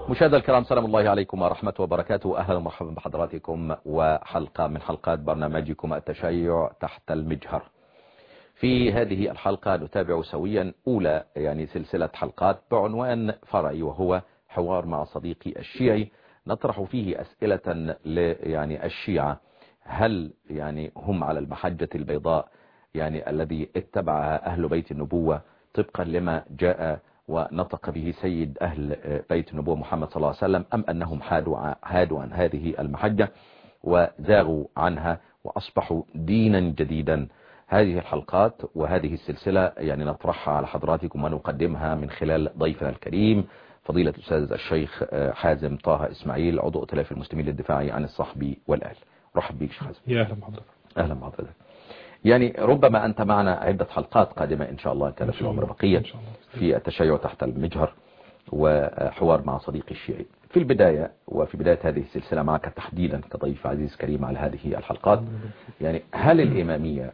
مشاهدة الكرام سلام الله عليكم ورحمة وبركاته أهلا ومرحبا بحضراتكم وحلقة من حلقات برنامجكم التشيع تحت المجهر في هذه الحلقة نتابع سويا أولى يعني سلسلة حلقات بعنوان فرعي وهو حوار مع صديقي الشيعي نطرح فيه أسئلة ل يعني الشيعة هل يعني هم على المحجة البيضاء يعني الذي اتبعها أهل بيت النبوة طبقا لما جاء ونطق به سيد أهل بيت النبوة محمد صلى الله عليه وسلم أم أنهم حادوا عن هذه المحجة وزاغوا عنها وأصبحوا دينا جديدا هذه الحلقات وهذه السلسلة يعني نطرحها على حضراتكم ونقدمها من خلال ضيفنا الكريم فضيلة الأستاذ الشيخ حازم طه إسماعيل عضو ائتلاف المسلمين للدفاع عن الصحب والآل رحب بك شيخ حازم يا أهلا بحضرتك أهلا بحضرتك يعني ربما أنت معنا عدة حلقات قادمة إن شاء الله كان في العمر بقية في التشيع تحت المجهر وحوار مع صديقي الشيعي في البداية وفي بداية هذه السلسلة معك تحديدا كضيف عزيز كريم على هذه الحلقات يعني هل الإمامية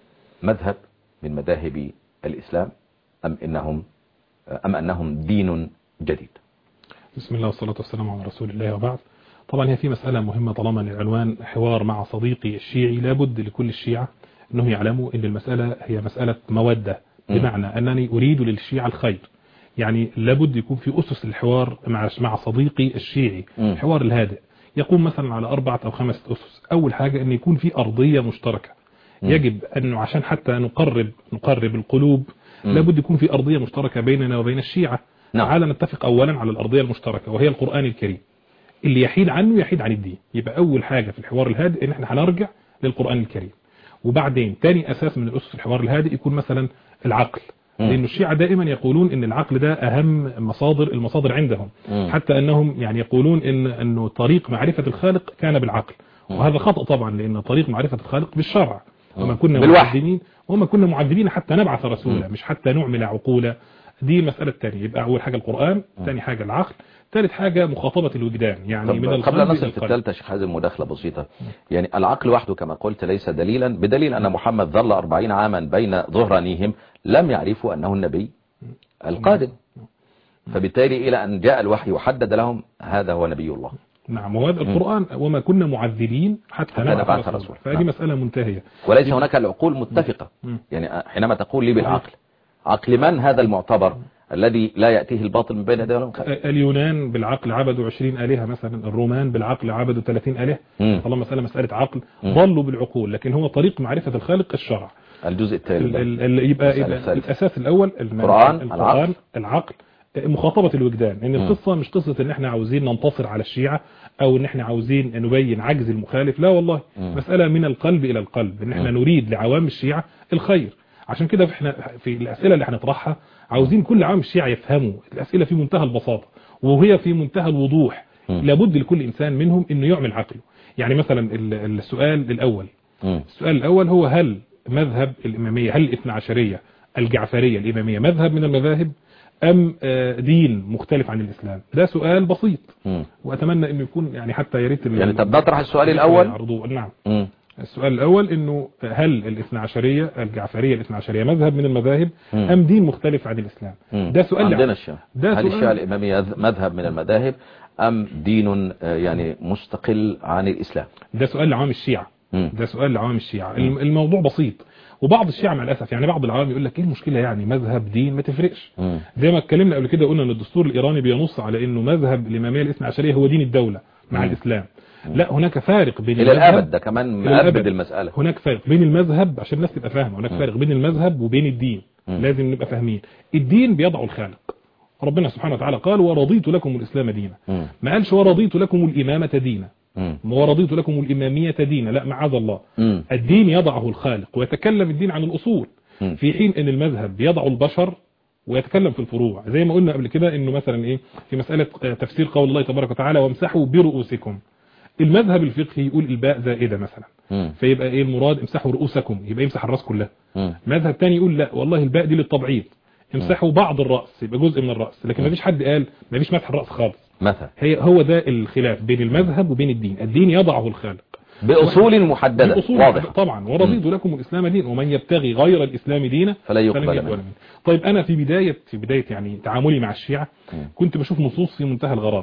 مذهب من مذاهب الإسلام أم إنهم أم أنهم دين جديد بسم الله والصلاة والسلام على رسول الله وبعد طبعا هي في مسألة مهمة طالما العنوان حوار مع صديقي الشيعي لابد لكل الشيعة أنهم يعلموا أن المسألة هي مسألة مودة بمعنى أنني أريد للشيعة الخير يعني لابد يكون في أسس الحوار مع مع صديقي الشيعي الحوار الهادئ يقوم مثلا على أربعة أو خمسة أسس أول حاجة أن يكون في أرضية مشتركة يجب أنه عشان حتى نقرب نقرب القلوب لابد يكون في أرضية مشتركة بيننا وبين الشيعة نعم. تعالى نتفق أولا على الأرضية المشتركة وهي القرآن الكريم اللي يحيد عنه يحيد عن الدين يبقى أول حاجة في الحوار الهادئ إن احنا هنرجع للقرآن الكريم وبعدين تاني أساس من الأسس الحوار الهادئ يكون مثلا العقل لأن الشيعة دائما يقولون ان العقل ده أهم مصادر المصادر عندهم مم. حتى أنهم يعني يقولون إن أنه طريق معرفة الخالق كان بالعقل وهذا خطأ طبعا لأن طريق معرفة الخالق بالشرع وما كنا بالوحي. معذبين وما كنا معذبين حتى نبعث رسولا مش حتى نعمل عقولا دي المسألة الثانية يبقى أول حاجة القرآن ثاني حاجة العقل ثالث حاجة مخاطبة الوجدان يعني من طب القلب قبل أن إلى نصل في القلب. الثالثة شيخ حازم مداخلة بسيطة يعني العقل وحده كما قلت ليس دليلا بدليل أن محمد ظل أربعين عاما بين ظهرانيهم لم يعرفوا أنه النبي القادم فبالتالي إلى أن جاء الوحي وحدد لهم هذا هو نبي الله نعم وهذا القرآن وما كنا معذبين حتى, حتى نبعث نبعث رسولا رسولا. فهذه نعم. مسألة منتهية وليس هناك العقول متفقة مم. يعني حينما تقول لي بالعقل عقل من هذا المعتبر الذي لا يأتيه الباطل من بين يديه ولا من خلفه اليونان بالعقل عبدوا 20 آلهة مثلا الرومان بالعقل عبدوا 30 آلهة مم. طالما مسألة مسألة عقل ضلوا بالعقول لكن هو طريق معرفة الخالق الشرع الجزء الثالث ال- بقى. ال- ال- يبقى, المسألة يبقى الثالثة. الأساس الأول الم- القرآن، القرآن العقل. العقل مخاطبة الوجدان ان مم. القصة مش قصة ان احنا عاوزين ننتصر على الشيعة او ان احنا عاوزين نبين عجز المخالف لا والله مم. مسألة من القلب الى القلب ان احنا مم. نريد لعوام الشيعة الخير عشان كده احنا في الاسئلة اللي هنطرحها عاوزين كل عوام الشيعة يفهموا الاسئلة في منتهى البساطة وهي في منتهى الوضوح مم. لابد لكل انسان منهم انه يعمل عقله يعني مثلا ال- السؤال الاول مم. السؤال الأول هو هل مذهب الإمامية هل الاثنى عشرية الجعفرية الإمامية مذهب من المذاهب أم آه، دين مختلف عن الإسلام ده سؤال بسيط مم. وأتمنى أنه يكون يعني حتى يريد ال- يعني طب نطرح السؤال الأول يعرضوه. نعم مم. السؤال الأول أنه هل الاثنى عشرية الجعفرية الاثنى عشرية مذهب من المذاهب مم. أم دين مختلف عن الإسلام مم. ده سؤال عندنا الشيعة ده هل سؤال- الشيعة الإمامية ذ- مذهب من المذاهب أم دين آه، يعني مستقل عن الإسلام ده سؤال لعوام الشيعة مم. ده سؤال لعوام الشيعة الم- الموضوع بسيط وبعض الشيعة مع الأسف يعني بعض العوام يقول لك ايه المشكلة يعني مذهب دين ما تفرقش مم. زي ما اتكلمنا قبل كده قلنا ان الدستور الايراني بينص على انه مذهب الاماميه الاثنى عشريه هو دين الدوله مع مم. الاسلام لا هناك فارق بين إلى المذهب- الأبد ده كمان إلى مأبد الأبد. المسألة هناك فارق بين المذهب عشان الناس تبقى فاهمه هناك فارق بين المذهب وبين الدين مم. لازم نبقى فاهمين الدين بيضع الخالق ربنا سبحانه وتعالى قال ورضيت لكم الاسلام دينا مم. ما قالش ورضيت لكم الامامه دينا مم. ورضيت لكم الاماميه دينا لا معاذ الله مم. الدين يضعه الخالق ويتكلم الدين عن الأصول مم. في حين ان المذهب يضع البشر ويتكلم في الفروع زي ما قلنا قبل كده انه مثلا ايه في مسألة آه، تفسير قول الله تبارك وتعالى وامسحوا برؤوسكم المذهب الفقهي يقول الباء زائدة مثلا مم. فيبقى ايه المراد امسحوا رؤوسكم يبقى يمسح الراس كلها مم. مذهب تاني يقول لا والله الباء دي للتبعيض امسحوا بعض الراس يبقى جزء من الراس لكن ما فيش حد قال ما فيش مسح الراس خالص مثلا هي هو ده الخلاف بين المذهب وبين الدين الدين يضعه الخالق بأصول محددة بأصول واضح طبعا ورضيت لكم الإسلام دين ومن يبتغي غير الإسلام دينا فلا يقبل فلن منه. منه طيب أنا في بداية في بداية يعني تعاملي مع الشيعة مم. كنت بشوف نصوص في منتهى الغرابة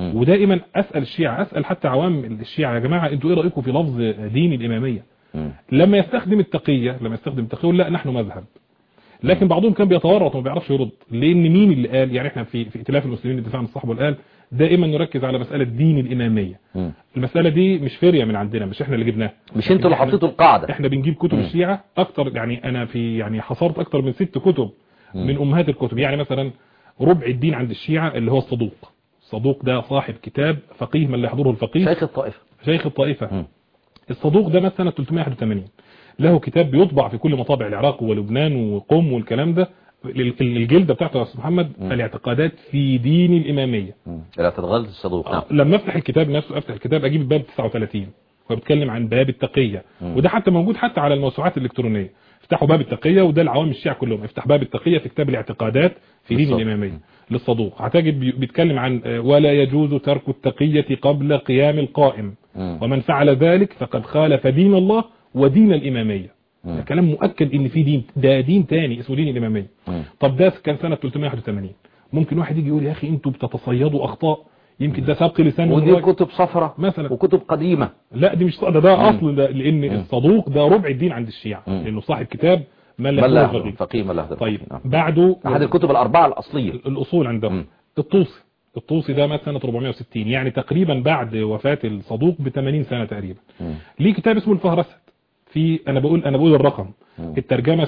مم. ودائما اسال الشيعة اسال حتى عوام الشيعة يا جماعة انتوا ايه رايكم في لفظ دين الامامية مم. لما يستخدم التقية لما يستخدم التقية يقول لا نحن مذهب لكن بعضهم كان بيتورط وما بيعرفش يرد لان مين اللي قال يعني احنا في في ائتلاف المسلمين للدفاع عن الصحابه والآل دائما نركز على مساله دين الاماميه مم. المساله دي مش فاريه من عندنا مش احنا اللي جبناها مش انتوا اللي إحنا- حطيتوا القاعدة احنا بنجيب كتب مم. الشيعة اكتر يعني انا في يعني حصرت اكتر من ست كتب من امهات الكتب يعني مثلا ربع الدين عند الشيعة اللي هو الصدوق الصدوق ده صاحب كتاب فقيه من لا يحضره الفقيه شيخ الطائفة شيخ الطائفة مم. الصدوق ده مثلا 381 له كتاب بيطبع في كل مطابع العراق ولبنان وقم والكلام ده ال- ال- الجلدة بتاعته يا استاذ محمد الاعتقادات في دين الإمامية مم. لا تتغلط الصدوق نعم آه، لما افتح الكتاب نفسه افتح الكتاب اجيب الباب 39 وبتكلم عن باب التقية وده حتى موجود حتى على الموسوعات الإلكترونية افتحوا باب التقية وده العوام الشيعة كلهم افتح باب التقية في كتاب الاعتقادات في دين بالظبط. الإمامية للصدوق هتجد بي- بيتكلم عن آه، ولا يجوز ترك التقية قبل قيام القائم مم. ومن فعل ذلك فقد خالف دين الله ودين الإمامية ده كلام مؤكد ان في دين ده دين تاني اسمه دين الإمامية مم. طب ده كان سنة 381 ممكن واحد يجي يقول يا اخي انتوا بتتصيدوا اخطاء يمكن ده سبق لسان من ودي الراجل. كتب صفرة مثلا وكتب قديمة لا دي مش ده, ده اصل ده لان الصدوق ده ربع الدين عند الشيعة مم. لانه صاحب كتاب من من لا لا يحضر يحضر الفقيه من لا يحضر طيب الفقيه. نعم. بعده أحد الكتب الأربعة الأصلية الاصول عندهم مم. الطوسي الطوسي ده مات سنة 460 يعني تقريبا بعد وفاة الصدوق ب 80 سنة تقريبا مم. ليه كتاب اسمه الفهرسة في انا بقول انا بقول الرقم الترجمة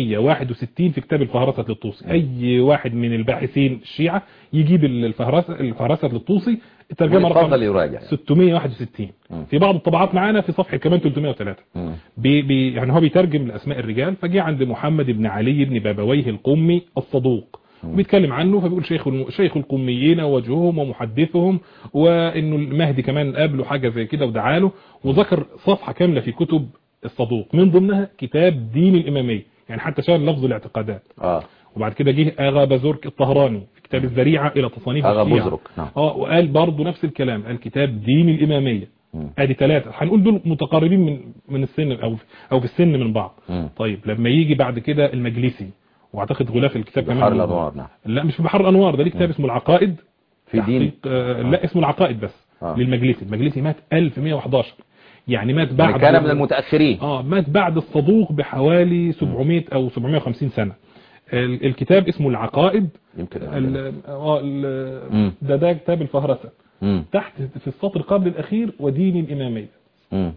661 في كتاب الفهرسة للطوسي اي واحد من الباحثين الشيعة يجيب الفهرسة الفهرسة للطوسي الترجمة رقم ويتفضل يراجع يعني. 661 في بعض الطبعات معانا في صفحة كمان 303 مم. بي بي يعني هو بيترجم لأسماء الرجال فجاء عند محمد بن علي بن بابويه القمي الصدوق وبيتكلم عنه فبيقول شيخ الم- شيخ القميين ووجههم ومحدثهم وانه المهدي كمان قابله حاجه زي كده ودعاله وذكر صفحه كامله في كتب الصدوق من ضمنها كتاب دين الاماميه يعني حتى شال لفظ الاعتقادات آه وبعد كده جه اغا بزرك الطهراني في كتاب الذريعه الى تصانيف أغا الشيعة. بزرك، نعم. اه وقال برضه نفس الكلام قال كتاب دين الاماميه مم. ادي ثلاثه هنقول دول متقاربين من من السن او او في السن من بعض مم. طيب لما يجي بعد كده المجلسي واعتقد غلاف الكتاب كمان بحر موجود. الأنوار نعم لا مش في بحر الانوار ده ليه كتاب اسمه العقائد في دين تحقيق آه لا اسمه العقائد بس آه. للمجلسي المجلسي مات 1111 يعني مات يعني بعد كان من المتأخرين اه مات بعد الصدوق بحوالي 700 او 750 سنة ال- الكتاب اسمه العقائد يمكن ال- اه ال- مم. ده ده كتاب الفهرسة مم. تحت في السطر قبل الاخير ودين الامامية مم.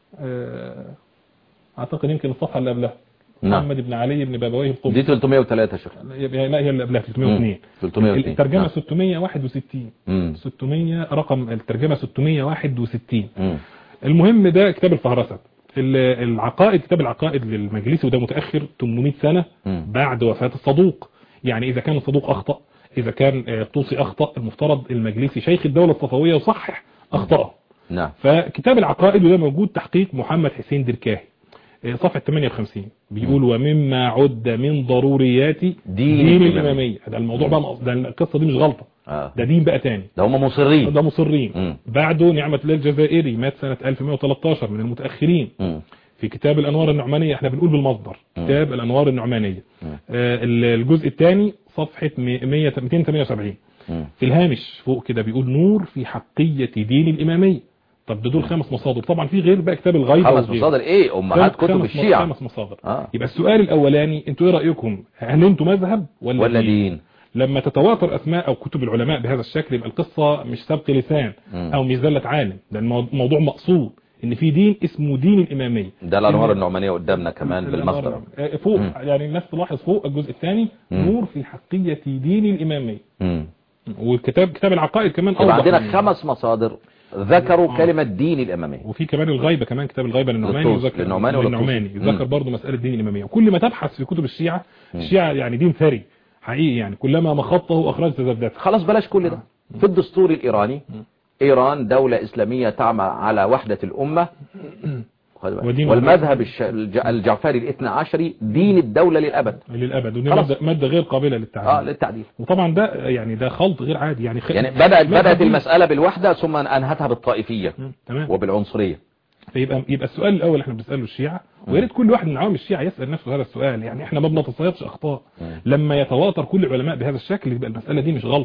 آه، اعتقد يمكن الصفحة اللي قبلها نعم. محمد بن علي بن بابويه القمي دي 303 يا شيخ لا هي اللي قبلها 302 مم. 302 الترجمة نعم. 661 مم. 600 رقم الترجمة 661 مم. المهم ده كتاب الفهرسة ال- العقائد كتاب العقائد للمجلسي وده متأخر 800 سنة مم. بعد وفاة الصدوق يعني إذا كان الصدوق أخطأ إذا كان آه، طوسي أخطأ المفترض المجلسي شيخ الدولة الصفوية يصحح أخطأه نعم فكتاب العقائد وده موجود تحقيق محمد حسين دركاهي آه، صفحة 58 بيقول ومما عد من ضروريات دين, الإمامية. الإمامية ده الموضوع بقى مقص- ده القصة دي مش غلطة آه. ده دين بقى تاني ده هم مصرين ده مصرين مم. بعده نعمة الله الجزائري مات سنة 1113 من المتأخرين مم. في كتاب الأنوار النعمانية احنا بنقول بالمصدر كتاب الأنوار النعمانية آه، الجزء الثاني صفحة 100 278 مم. في الهامش فوق كده بيقول نور في حقية دين الإمامية طب ده دول خمس مصادر طبعا في غير بقى كتاب الغيبة خمس وغيره. مصادر ايه امهات خمس- كتب خمس- الشيعة خمس مصادر آه. يبقى السؤال الأولاني انتوا ايه رأيكم هل انتوا مذهب ولا, ولا دين لما تتواتر اسماء او كتب العلماء بهذا الشكل يبقى القصة مش سبق لسان مم. او مش زلة عالم ده المو- الموضوع مقصود ان في دين اسمه دين الامامية ده الانوار إن- النعمانية قدامنا كمان بالمصدر آه، فوق مم. يعني الناس تلاحظ فوق الجزء الثاني مم. نور في حقية دين الامامية مم. والكتاب كتاب العقائد كمان يبقى اوضح عندنا من- خمس مصادر ذكروا آه. كلمة دين الامامية وفي كمان الغيبة كمان كتاب الغيبة للنعماني للطوس- يذكر للنعماني ولا للنعماني الطوسي؟ يذكر مم. برضه مسألة دين الإمامية وكل ما تبحث في كتب الشيعة الشيعة يعني دين ثري حقيقي يعني كلما مخطه أخرجت زبدته خلاص بلاش كل ده في الدستور الإيراني إيران دولة إسلامية تعمل على وحدة الأمة خد بالك. ودين والمذهب الش- الج- الجعفري الاثنى عشري دين الدولة للأبد للأبد ودي خلاص. مادة, مادة غير قابلة اه للتعديل للتعديل وطبعا ده يعني ده خلط غير عادي يعني خ... يعني بدأت مذهب بدأت دين- المسألة بالوحدة ثم أنهتها بالطائفية مم، تمام وبالعنصرية فيبقى يبقى السؤال الأول احنا بنسأله الشيعة ويا ريت كل واحد من عوام الشيعة يسأل نفسه هذا السؤال يعني احنا ما بنتصيدش أخطاء لما يتواتر كل العلماء بهذا الشكل يبقى المسألة دي مش غلطة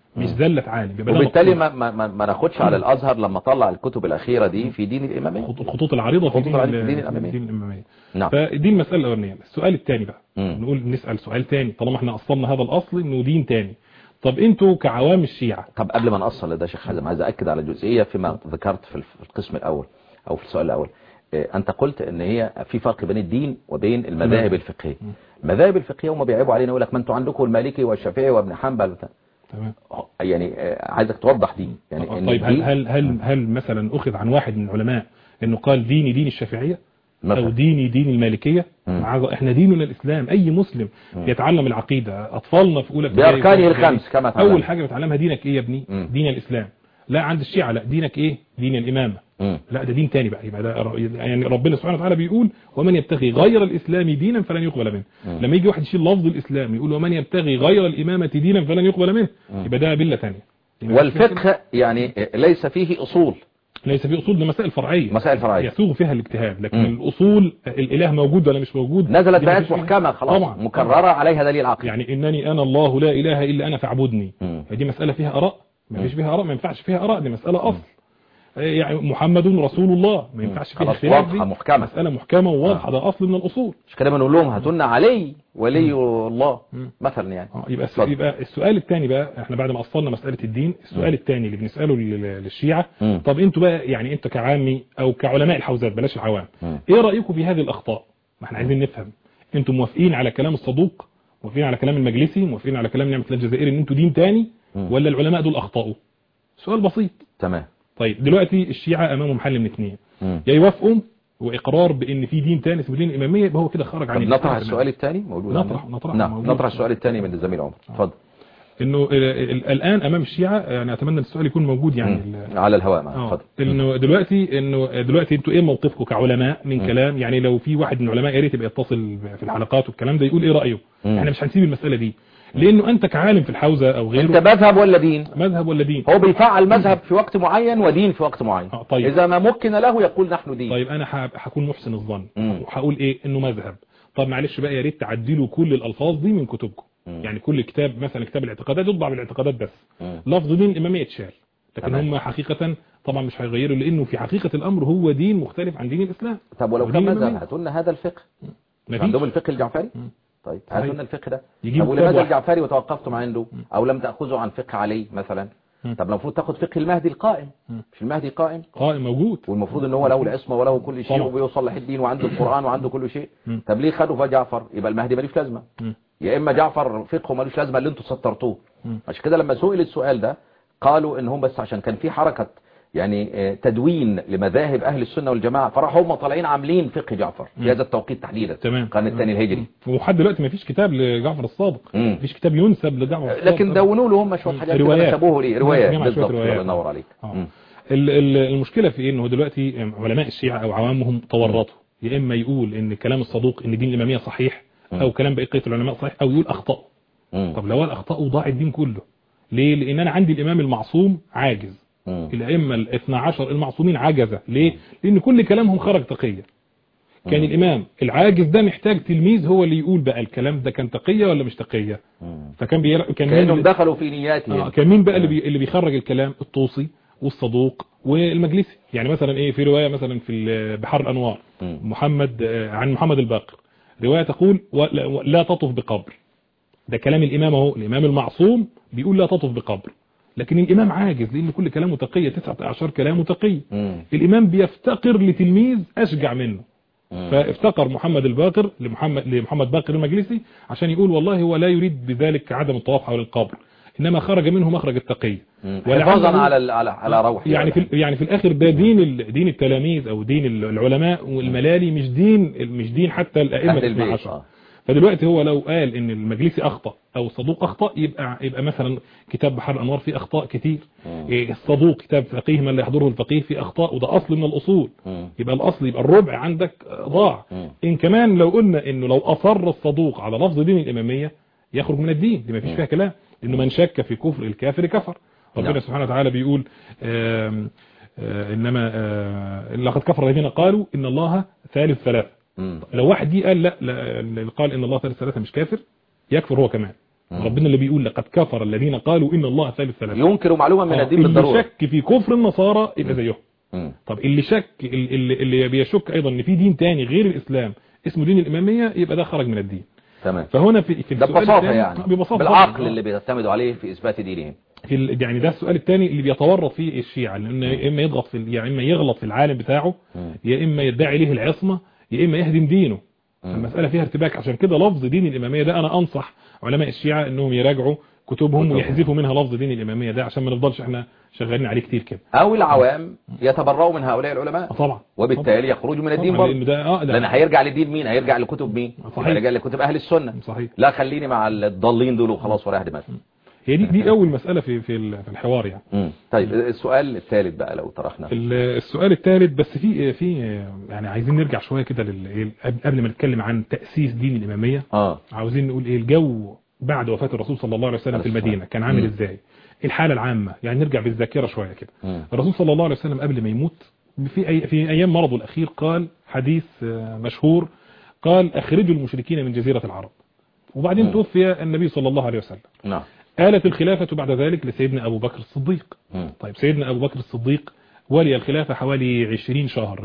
مش زلة عالم يبقى ده وبالتالي مقصود. ما, ما, ما ناخدش على الازهر لما طلع الكتب الاخيره دي في دين الاماميه الخط- الخطوط العريضة في الخطوط دين, العريضة في ال- دين الإمامية. دين الإمامية نعم فدي المسألة الأولانية السؤال الثاني بقى مم. نقول نسأل سؤال تاني طالما احنا أصلنا هذا الأصل إنه دين تاني طب انتوا كعوام الشيعة طب قبل ما نوصل لده شيخ حازم عايز اكد على جزئيه فيما ذكرت في في القسم الاول او في السؤال الاول إيه، انت قلت ان هي في فرق بين الدين وبين المذاهب الفقهيه المذاهب الفقهيه هم بيعيبوا علينا يقول لك ما انتوا عندكم المالكي والشافعي وابن حنبل وبتاع. تمام يعني آه، عايزك توضح دي يعني إن طيب هل الدين هل هل هل مثلا أخذ عن واحد من العلماء إنه قال ديني دين الشافعية أو مثلا ديني دين المالكية مم. معاذ- احنا ديننا الإسلام أي مسلم يتعلم العقيدة أطفالنا في أولى ابتدائي بأركانه وثانية ابتدائي. الخمس كما تعلم. أول حاجة بتعلمها دينك إيه يا ابني مم. دين الإسلام لا عند الشيعة لا دينك إيه دين الإمامة مم. لا ده دين تاني بقى يبقى ده ر- يعني ربنا سبحانه وتعالى بيقول ومن يبتغي غير الإسلام دينا فلن يقبل منه لما يجي واحد يشيل لفظ الإسلام يقول ومن يبتغي غير الإمامة دينا فلن يقبل منه يبقى ده بلة تانية يبقى والفقه يعني ليس فيه اصول ليس في أصول ده مسائل فرعية مسائل فرعيه يسوغ فيها الاجتهاد لكن مم. الأصول الإله موجود ولا مش موجود نزلت دي مفيش بآيات فيها. محكمه خلاص طبعا مكرره عليها دليل عقلي يعني إنني أنا الله لا إله إلا أنا فاعبدني مم. دي مسألة فيها آراء ما فيش فيها آراء ما ينفعش فيها آراء دي مسألة أصل يعني محمد رسول الله ما ينفعش فيها خلاص خلاف واضحة، دي محكمة. مسألة محكمة وواضحة ده أصل من الأصول مش كده بنقول لهم هاتوا لنا علي ولي الله مم. مثلا يعني اه يبقى الس- اتفضل. يبقى السؤال الثاني بقى احنا بعد ما اصلنا مسألة الدين السؤال الثاني اللي بنسأله لل- للشيعة مم. طب انتوا بقى يعني انت كعامي او كعلماء الحوزات بلاش العوام مم. ايه رأيكم في هذه الاخطاء ما احنا عايزين نفهم انتوا موافقين على كلام الصدوق موافقين على كلام المجلسي موافقين على كلام نعمة الله الجزائري ان انتوا دين تاني مم. ولا العلماء دول اخطأوا سؤال بسيط تمام طيب دلوقتي الشيعة امامهم حل من اثنين مم. يا يوافقوا واقرار بان في دين تاني اسمه دين الاماميه يبقى هو كده خرج طب عن نطرح الإسلام السؤال الثاني موجود نطرح- عندنا؟ نطرح، نعم موجود. نطرح السؤال الثاني من الزميل عمر اتفضل انه ال- ال- الان امام الشيعة يعني اتمنى ان السؤال يكون موجود يعني مم. ال- على الهواء معنا اه اتفضل انه دلوقتي انه دلوقتي انتوا ايه موقفكم كعلماء من كلام يعني لو في واحد من العلماء يا ريت يبقى يتصل في الحلقات والكلام ده يقول ايه رايه مم. احنا مش هنسيب المساله دي لانه انت كعالم في الحوزه او انت غيره مذهب ولا دين مذهب ولا دين هو بيفعل مذهب في وقت معين ودين في وقت معين آه، طيب. اذا ما مكن له يقول نحن دين طيب انا ح- هكون محسن الظن مم. وهقول ايه انه مذهب طب معلش بقى يا ريت تعدلوا كل الالفاظ دي من كتبكم مم. يعني كل كتاب مثلا كتاب الاعتقادات يطبع بالاعتقادات بس مم. لفظ دين الاماميه يتشال لكن تمام. هم حقيقه طبعا مش هيغيروا لانه في حقيقه الامر هو دين مختلف عن دين الاسلام طب ولو ودين كان مذهب الإمامية. هاتوا لنا هذا الفقه مفيش. عندهم الفقه الجعفري مم. طيب صحيح. هاتوا لنا الفقه ده يجيبوا طب كتاب ولماذا واحد. الجعفري وتوقفتم عنده او لم تاخذوا عن فقه علي مثلا مم. طب المفروض تاخذ فقه المهدي القائم مم. مش المهدي قائم قائم موجود والمفروض ان هو له العصمه وله كل شيء طبعا. وبيصلح الدين وعنده القران وعنده كل شيء مم. طب ليه خدوا فجعفر يبقى المهدي ملوش لازمه مم. يا اما جعفر فقهه ملوش لازمه اللي انتوا سطرتوه مم. عشان كده لما سئل السؤال ده قالوا ان هم بس عشان كان في حركه يعني آه، تدوين لمذاهب اهل السنه والجماعه فراحوا هم طالعين عاملين فقه جعفر في هذا التوقيت تحديدا تمام القرن الثاني الهجري ولحد دلوقتي ما فيش كتاب لجعفر الصادق مم. مفيش كتاب ينسب لجعفر الصادق لكن دونوا له هم شويه مم. حاجات كده روايات. نسبوه ليه جمع روايات شوية بالظبط روايات. الله ينور عليك آه. مم. ال- ال- المشكلة في ايه انه دلوقتي علماء الشيعة او عوامهم تورطوا يا اما يقول ان كلام الصدوق ان دين الامامية صحيح او كلام بقية العلماء صحيح او يقول اخطأوا مم. طب لو قال اخطأوا ضاع الدين كله ليه لان انا عندي الامام المعصوم عاجز مم. الائمة الاثنى عشر المعصومين عجزة ليه لان كل كلامهم خرج تقية كان الامام العاجز ده محتاج تلميذ هو اللي يقول بقى الكلام ده كان تقية ولا مش تقية مم. فكان بير... كان مين كانهم اللي- دخلوا في نياتهم آه كان مين بقى اللي, بي... اللي بيخرج الكلام الطوسي والصدوق والمجلسي يعني مثلا ايه في رواية مثلا في ال- بحر الانوار مم. محمد آه، عن محمد الباقر رواية تقول ولا, لا تطف بقبر ده كلام الامام اهو الامام المعصوم بيقول لا تطف بقبر لكن الامام عاجز لان كل كلامه تقية تسعة اعشار كلامه تقي مم. الامام بيفتقر لتلميذ اشجع منه مم. فافتقر محمد الباقر لمحمد لمحمد باقر المجلسي عشان يقول والله هو لا يريد بذلك عدم الطواف حول القبر انما خرج منه مخرج التقي مم. ولعله- حفاظا على ال- على على روح يعني في يعني في الاخر ده دين ال- دين التلاميذ او دين ال- العلماء والملالي مش دين مش دين حتى الائمه أهل الاثنى البيت عشر آه. فدلوقتي هو لو قال ان المجلسي اخطا او الصدوق اخطا يبقى يبقى مثلا كتاب بحر الانوار فيه اخطاء كتير مم. إيه، الصدوق كتاب فقيه من لا يحضره الفقيه فيه اخطاء وده اصل من الاصول مم. يبقى الاصل يبقى الربع عندك آه، ضاع مم. ان كمان لو قلنا انه لو اصر الصدوق على لفظ دين الاماميه يخرج من الدين دي ما فيش فيها كلام انه من شك في كفر الكافر كفر ربنا نعم. سبحانه وتعالى بيقول آم، آه، انما آه، لقد كفر الذين قالوا ان الله ثالث ثلاثه مم. لو واحد دي قال لا, لا اللي قال ان الله ثالث ثلاثه مش كافر يكفر هو كمان مم. ربنا اللي بيقول لقد كفر الذين قالوا ان الله ثالث ثلاثه ينكر معلومة من آه، الدين اللي بالضرورة شك في كفر النصارى يبقى زيهم مم. طب اللي شك اللي, اللي بيشك ايضا ان في دين تاني غير الاسلام اسمه دين الاماميه يبقى ده خرج من الدين تمام فهنا في في ده السؤال ببساطة الثاني- يعني آه، ببساطه بالعقل طبعاً. اللي بيعتمدوا عليه في إثبات دينهم في ال- يعني ده السؤال الثاني اللي بيتورط فيه الشيعة لأنه يا إما يضغط في ال- يا إما يغلط في العالم بتاعه مم. يا إما يدعي ليه العصمة يا إما يهدم دينه مم. المسألة فيها ارتباك عشان كده لفظ دين الإمامية ده أنا أنصح علماء الشيعة إنهم يراجعوا كتبهم كتبهم. ويحذفوا منها لفظ دين الإمامية ده عشان ما نفضلش إحنا شغالين عليه كتير كده أو العوام يتبرؤوا من هؤلاء العلماء آه طبعا وبالتالي يخرجوا من الدين طبعاً، برضه لأن ده آه لأن ده هيرجع لدين مين هيرجع لكتب مين صحيح. هيرجع لكتب أهل السنة صحيح لا خليني مع الضالين دول وخلاص ورايح دماغي هي دي دي أول مسألة في في ال- في الحوار يعني مم. طيب السؤال الثالث بقى لو طرحنا ال- السؤال الثالث بس في في يعني عايزين نرجع شوية كده لل- قبل ما نتكلم عن تأسيس دين الإمامية اه عاوزين نقول ايه الجو بعد وفاة الرسول صلى الله عليه وسلم في عليه الصلاة المدينة كان عامل مم. ازاي الحالة العامة يعني نرجع بالذاكرة شوية كده مم. الرسول صلى الله عليه وسلم قبل ما يموت في أي في ايام مرضه الاخير قال حديث آه، مشهور قال اخرجوا المشركين من جزيرة العرب وبعدين مم. توفي النبي صلى الله عليه وسلم نعم آلت الخلافة بعد ذلك لسيدنا أبو بكر الصديق مم. طيب سيدنا أبو بكر الصديق ولي الخلافة حوالي 20 شهر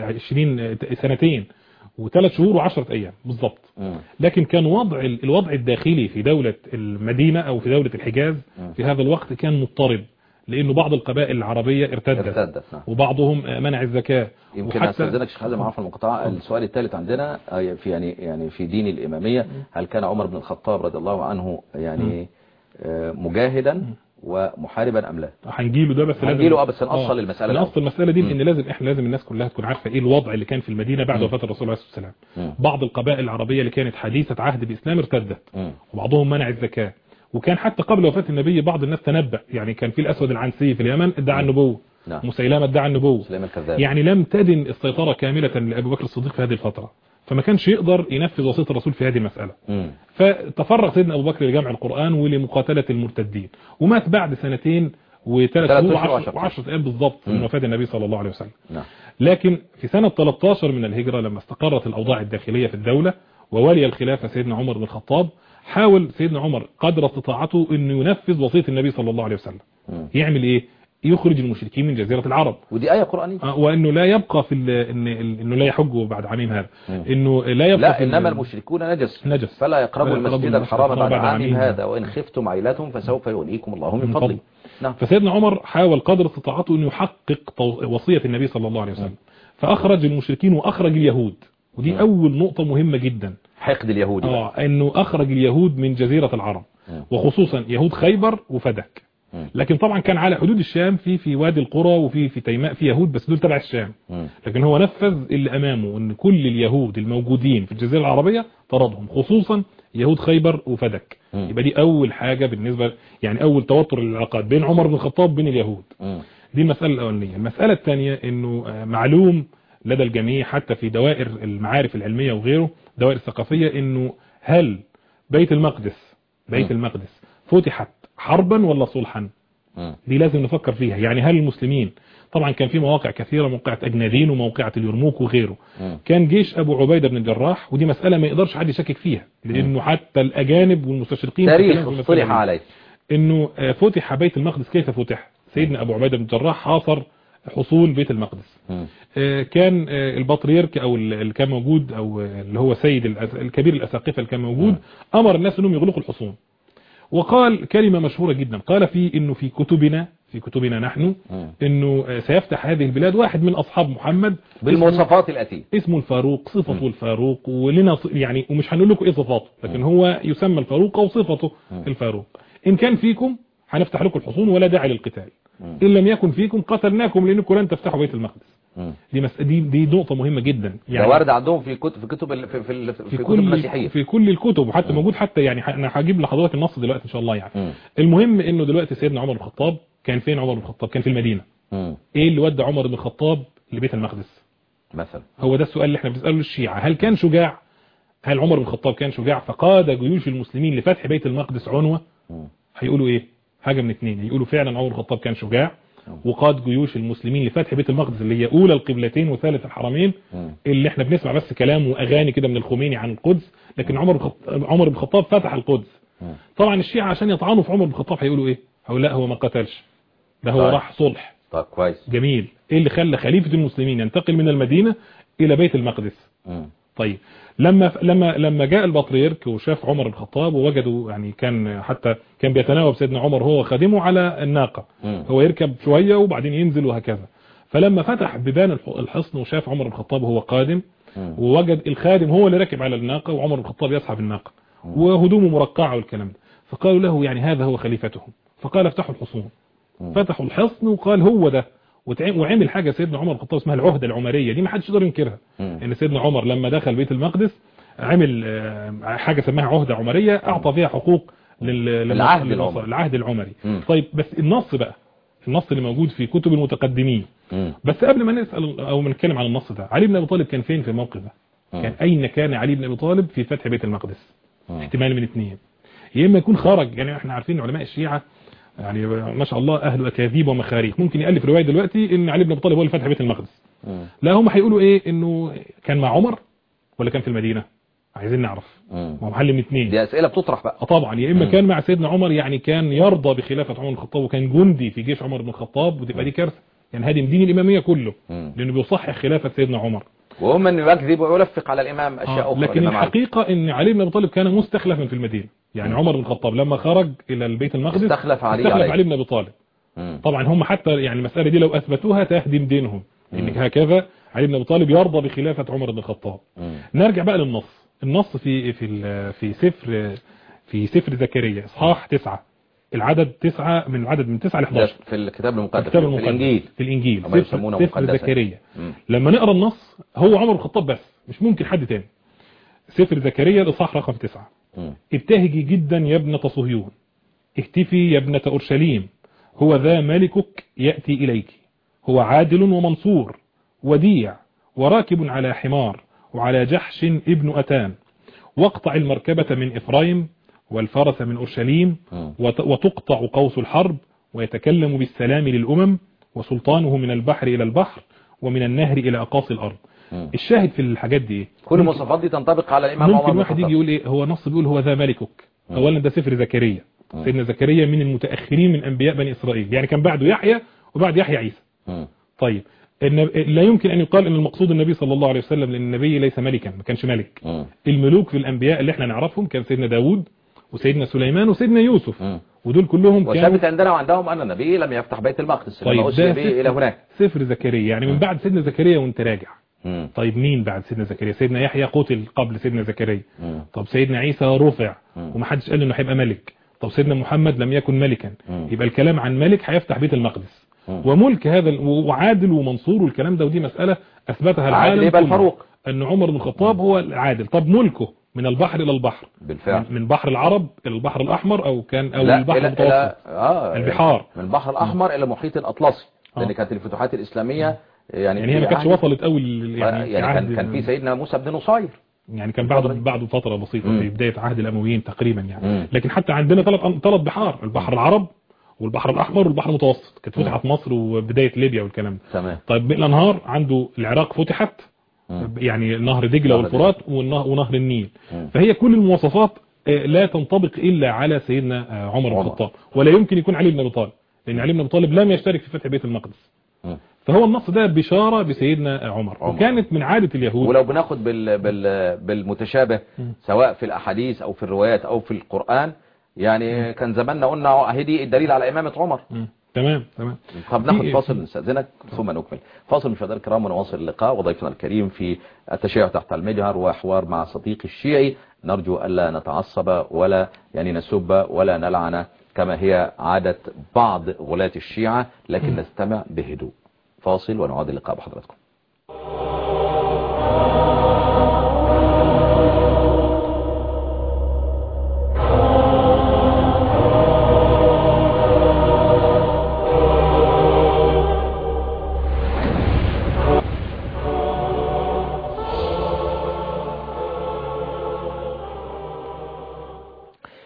و20 سنتين وثلاث شهور وعشرة أيام بالضبط مم. لكن كان وضع الوضع الداخلي في دولة المدينة أو في دولة الحجاز مم. في هذا الوقت كان مضطرب لأنه بعض القبائل العربية ارتدت ارتدت نعم وبعضهم منع الزكاة يمكن وحتى- استاذنك شيخ حازم عفوا المقطع السؤال الثالث عندنا آه، في يعني يعني في دين الاماميه هل كان عمر بن الخطاب رضي الله عنه يعني آه، مجاهدا ومحاربا ام لا هنجيله ده بس لازم هنجيله اه بس نأصل المسألة الأول. نأصل المسألة دي مم. لأن لازم احنا لازم الناس كلها تكون عارفة ايه الوضع اللي كان في المدينة بعد مم. وفاة الرسول عليه الصلاة والسلام مم. بعض القبائل العربية اللي كانت حديثة عهد بإسلام ارتدت مم. وبعضهم منع الزكاة وكان حتى قبل وفاة النبي بعض الناس تنبأ يعني كان في الأسود العنسي في اليمن ادعى النبوة نعم مسيلمة ادعى النبوة سليمان الكذاب يعني لم تدن السيطرة كاملة لأبو بكر الصديق في هذه الفترة فما كانش يقدر ينفذ وصية الرسول في هذه المسألة مم. فتفرغ سيدنا أبو بكر لجمع القرآن ولمقاتلة المرتدين ومات بعد سنتين وثلاث ثلاث شهور أشهر وعشر- وعشرة وعشرة أيام بالضبط من مم. وفاة النبي صلى الله عليه وسلم نعم لكن في سنة 13 من الهجرة لما استقرت الأوضاع الداخلية في الدولة وولي الخلافة سيدنا عمر بن الخطاب حاول سيدنا عمر قدر استطاعته أنه ينفذ وصية النبي صلى الله عليه وسلم مم. يعمل إيه؟ يخرج المشركين من جزيرة العرب ودي آية قرآنية آه، وانه لا يبقى في ال- إن انه لا يحجوا بعد عامين هذا مم. انه لا يبقى لا في ال- إنما المشركون نجس نجس فلا يقربوا فلا يقربوا المسجد الحرام بعد عامهم عامهم هذا وإن خفتم عيلتهم فسوف يغنيكم الله من من فضله فضله. نعم فسيدنا عمر حاول قدر استطاعته انه يحقق تو- وصية النبي صلى الله عليه وسلم فاخرج المشركين واخرج اليهود ودي مم. اول نقطة مهمة جدا حقد اليهودي بقى. اه انه اخرج اليهود من جزيرة العرب مم. وخصوصا يهود خيبر وفدك مم. لكن طبعا كان على حدود الشام في في وادي القرى وفي في تيماء في يهود بس دول تبع الشام مم. لكن هو نفذ اللي امامه ان كل اليهود الموجودين في الجزيرة العربية طردهم خصوصا يهود خيبر وفدك مم. يبقى دي اول حاجة بالنسبة يعني اول توتر العلاقات بين عمر بن الخطاب وبين اليهود مم. دي المسألة الاولانية المسألة الثانية انه آه، معلوم لدى الجميع حتى في دوائر المعارف العلمية وغيره دوائر الثقافية انه هل بيت المقدس بيت مم. المقدس فتحت حربا ولا صلحا مم. دي لازم نفكر فيها يعني هل المسلمين طبعا كان في مواقع كثيرة موقعة أجنادين وموقعة اليرموك وغيره مم. كان جيش أبو عبيدة بن الجراح ودي مسألة ما يقدرش حد يشكك فيها لأنه حتى الأجانب والمستشرقين تاريخ تكلموا في المسألة اصطلح دي. عليه انه آه، فتح بيت المقدس كيف فتح سيدنا ابو عبيده بن الجراح حاصر حصول بيت المقدس مم. آه، كان آه، البطريرك او ال- اللي كان موجود او آه، اللي هو سيد الأس- الكبير الاساقفه اللي كان موجود امر الناس انهم يغلقوا الحصون وقال كلمه مشهوره جدا قال في انه في كتبنا في كتبنا نحن مم. انه آه، سيفتح هذه البلاد واحد من اصحاب محمد بالمواصفات الأتية اسمه الفاروق صفته الفاروق ولنا ص- يعني ومش هنقول لكم ايه صفاته لكن هو يسمى الفاروق او صفته الفاروق ان كان فيكم هنفتح لكم الحصون ولا داعي للقتال مم. ان لم يكن فيكم قتلناكم لانكم لن تفتحوا بيت المقدس مم. دي مس... دي دي نقطه مهمه جدا ده وارد عندهم في كتب في كتب ال- في في, ال- في, في كتب كل المسيحية في كل الكتب وحتى موجود حتى يعني ح- انا هجيب لحضرتك النص دلوقتي ان شاء الله يعني مم. المهم انه دلوقتي سيدنا عمر بن الخطاب كان فين عمر بن الخطاب كان في المدينه مم. ايه اللي ودى عمر بن الخطاب لبيت المقدس مثلا هو ده السؤال اللي احنا بنساله للشيعة هل كان شجاع هل عمر بن الخطاب كان شجاع فقاد جيوش المسلمين لفتح بيت المقدس عنوة مم. هيقولوا ايه حاجة من اتنين يقولوا فعلا عمر بن الخطاب كان شجاع وقاد جيوش المسلمين لفتح بيت المقدس اللي هي اولى القبلتين وثالث الحرمين مم. اللي احنا بنسمع بس كلام واغاني كده من الخميني عن القدس لكن عمر بن الخط- عمر بن الخطاب فتح القدس مم. طبعا الشيعة عشان يطعنوا في عمر بن الخطاب هيقولوا ايه هيقول لا هو ما قتلش ده هو طيب. راح صلح طب كويس جميل ايه اللي خلى خليفة المسلمين ينتقل من المدينة الى بيت المقدس مم. طيب لما لما لما جاء البطريرك وشاف عمر بن الخطاب ووجدوا يعني كان حتى كان بيتناوب سيدنا عمر هو خادمه على الناقة مم. هو يركب شوية وبعدين ينزل وهكذا فلما فتح بيبان الح- الحصن وشاف عمر بن الخطاب وهو قادم مم. ووجد الخادم هو اللي راكب على الناقة وعمر بن الخطاب يسحب الناقة وهدومه مرقعة والكلام ده فقالوا له يعني هذا هو خليفتهم فقال افتحوا الحصون مم. فتحوا الحصن وقال هو ده وتع- وعمل حاجة سيدنا عمر بن الخطاب اسمها العهدة العمرية دي ما حدش يقدر ينكرها مم. ان سيدنا عمر لما دخل بيت المقدس عمل آه، حاجة سماها عهدة عمرية اعطى فيها حقوق لل... لل- العهد للنصر- العمري. العهد العمري مم. طيب بس النص بقى النص اللي موجود في كتب المتقدمين مم. بس قبل ما نسأل او ما نتكلم عن النص ده علي بن ابي طالب كان فين في الموقف ده مم. كان اين كان علي بن ابي طالب في فتح بيت المقدس مم. احتمال من اثنين يا اما يكون خرج يعني احنا عارفين علماء الشيعة يعني ما شاء الله اهل اكاذيب ومخاريق ممكن يالف روايه دلوقتي ان علي بن ابي طالب هو اللي فتح بيت المقدس مم. لا هم هيقولوا ايه انه كان مع عمر ولا كان في المدينه عايزين نعرف مم. ما هو محل من اثنين دي اسئله بتطرح بقى اه طبعا يا اما مم. كان مع سيدنا عمر يعني كان يرضى بخلافه عمر بن الخطاب وكان جندي في جيش عمر بن الخطاب وتبقى دي كارثه يعني هادم دين الاماميه كله مم. لانه بيصحح خلافه سيدنا عمر وهم انه يكذب ويلفق على الامام اشياء آه، اخرى لكن الإمام علي. الحقيقه ان علي بن ابي طالب كان مستخلفا في المدينه يعني مم. عمر بن الخطاب لما خرج الى البيت المقدس استخلف علي استخلف عليه. علي بن ابي طالب مم. طبعا هم حتى يعني المساله دي لو اثبتوها تهدم دينهم مم. ان هكذا علي بن ابي طالب يرضى بخلافه عمر بن الخطاب مم. نرجع بقى للنص النص في في ال- في سفر في سفر زكريا اصحاح تسعة العدد تسعة من العدد من تسعة ل ده 11 في الكتاب المقدس الكتاب في المقدس الانجيل في الانجيل هم سفر, يسمونه سفر مقدسا. زكريا مم. لما نقرا النص هو عمر بن الخطاب بس مش ممكن حد تاني سفر زكريا الاصحاح رقم تسعة مم. ابتهجي جدا يا ابنة صهيون اهتفي يا ابنة أورشليم هو ذا ملكك يأتي إليك هو عادل ومنصور وديع وراكب على حمار وعلى جحش ابن أتان واقطع المركبة من إفرايم والفرس من أورشليم مم. وت- وتقطع قوس الحرب ويتكلم بالسلام للأمم وسلطانه من البحر إلى البحر ومن النهر إلى أقاصي الأرض مم. الشاهد في الحاجات دي إيه؟ كل المواصفات دي تنطبق على الامام عمر ممكن بن واحد يجي الخطاب يقول ايه هو نص بيقول هو ذا ملكك مم. اولا ده سفر زكريا مم. سيدنا زكريا من المتاخرين من انبياء بني اسرائيل يعني كان بعده يحيى وبعد يحيى عيسى مم. طيب النب... لا يمكن ان يقال ان المقصود النبي صلى الله عليه وسلم لان النبي ليس ملكا ما كانش ملك مم. الملوك في الانبياء اللي احنا نعرفهم كان سيدنا داوود وسيدنا سليمان وسيدنا يوسف مم. ودول كلهم كانوا وثابت عندنا وعندهم ان النبي لم يفتح بيت المقدس طيب لما ده اسري به الى سفر, هناك سفر زكريا يعني من بعد سيدنا زكريا وانت راجع مم. طيب مين بعد سيدنا زكريا سيدنا يحيى قتل قبل سيدنا زكريا مم. طب سيدنا عيسى رفع مم. ومحدش قال انه هيبقى ملك طب سيدنا محمد لم يكن ملكا مم. يبقى الكلام عن ملك هيفتح بيت المقدس مم. وملك هذا ال- وعادل ومنصور والكلام ده ودي مسألة اثبتها عادل العالم يبقى كله. الفاروق. ان عمر بن الخطاب هو العادل طب ملكه من البحر الى البحر بالفعل من- من بحر العرب الى البحر الاحمر او كان او لا البحر إلى المتوسط إلى آه البحار. من البحر الأحمر إلى المحيط الأطلسي لأن آه. كانت الفتوحات الإسلامية يعني يعني هي ما في كانتش عهد- وصلت قوي ل- يعني, يعني, يعني في كان عهد- كان في سيدنا موسى بن نصير يعني كان بعده الفترة دي. بعده فترة بسيطة مم. في بداية عهد الأمويين تقريبا يعني مم. لكن حتى عندنا ثلاث ثلاث بحار البحر العرب والبحر الأحمر والبحر المتوسط كانت فتحت مصر وبداية ليبيا والكلام ده تمام طيب الأنهار عنده العراق فتحت مم. يعني نهر دجلة نهر والفرات والنه- ونهر النيل مم. فهي كل المواصفات آه، لا تنطبق إلا على سيدنا آه، عمر بن عمر. الخطاب ولا يمكن يكون علي بن أبي طالب لأن علي بن أبي طالب لم يشترك في فتح بيت المقدس مم. فهو النص ده بشارة بسيدنا عمر عمر. وكانت من عادة اليهود ولو بناخد بال بال بالمتشابه مم. سواء في الأحاديث أو في الروايات أو في القرآن يعني كان زماننا قلنا هدي الدليل على إمامة عمر مم. تمام تمام طب ناخد في- فاصل نستأذنك ثم نكمل فاصل مشاهدينا الكرام ونواصل اللقاء وضيفنا الكريم في التشيع تحت المجهر وحوار مع صديقي الشيعي نرجو ألا نتعصب ولا يعني نسب ولا نلعن كما هي عادة بعض غلاة الشيعة لكن نستمع بهدوء فاصل ونعود اللقاء بحضراتكم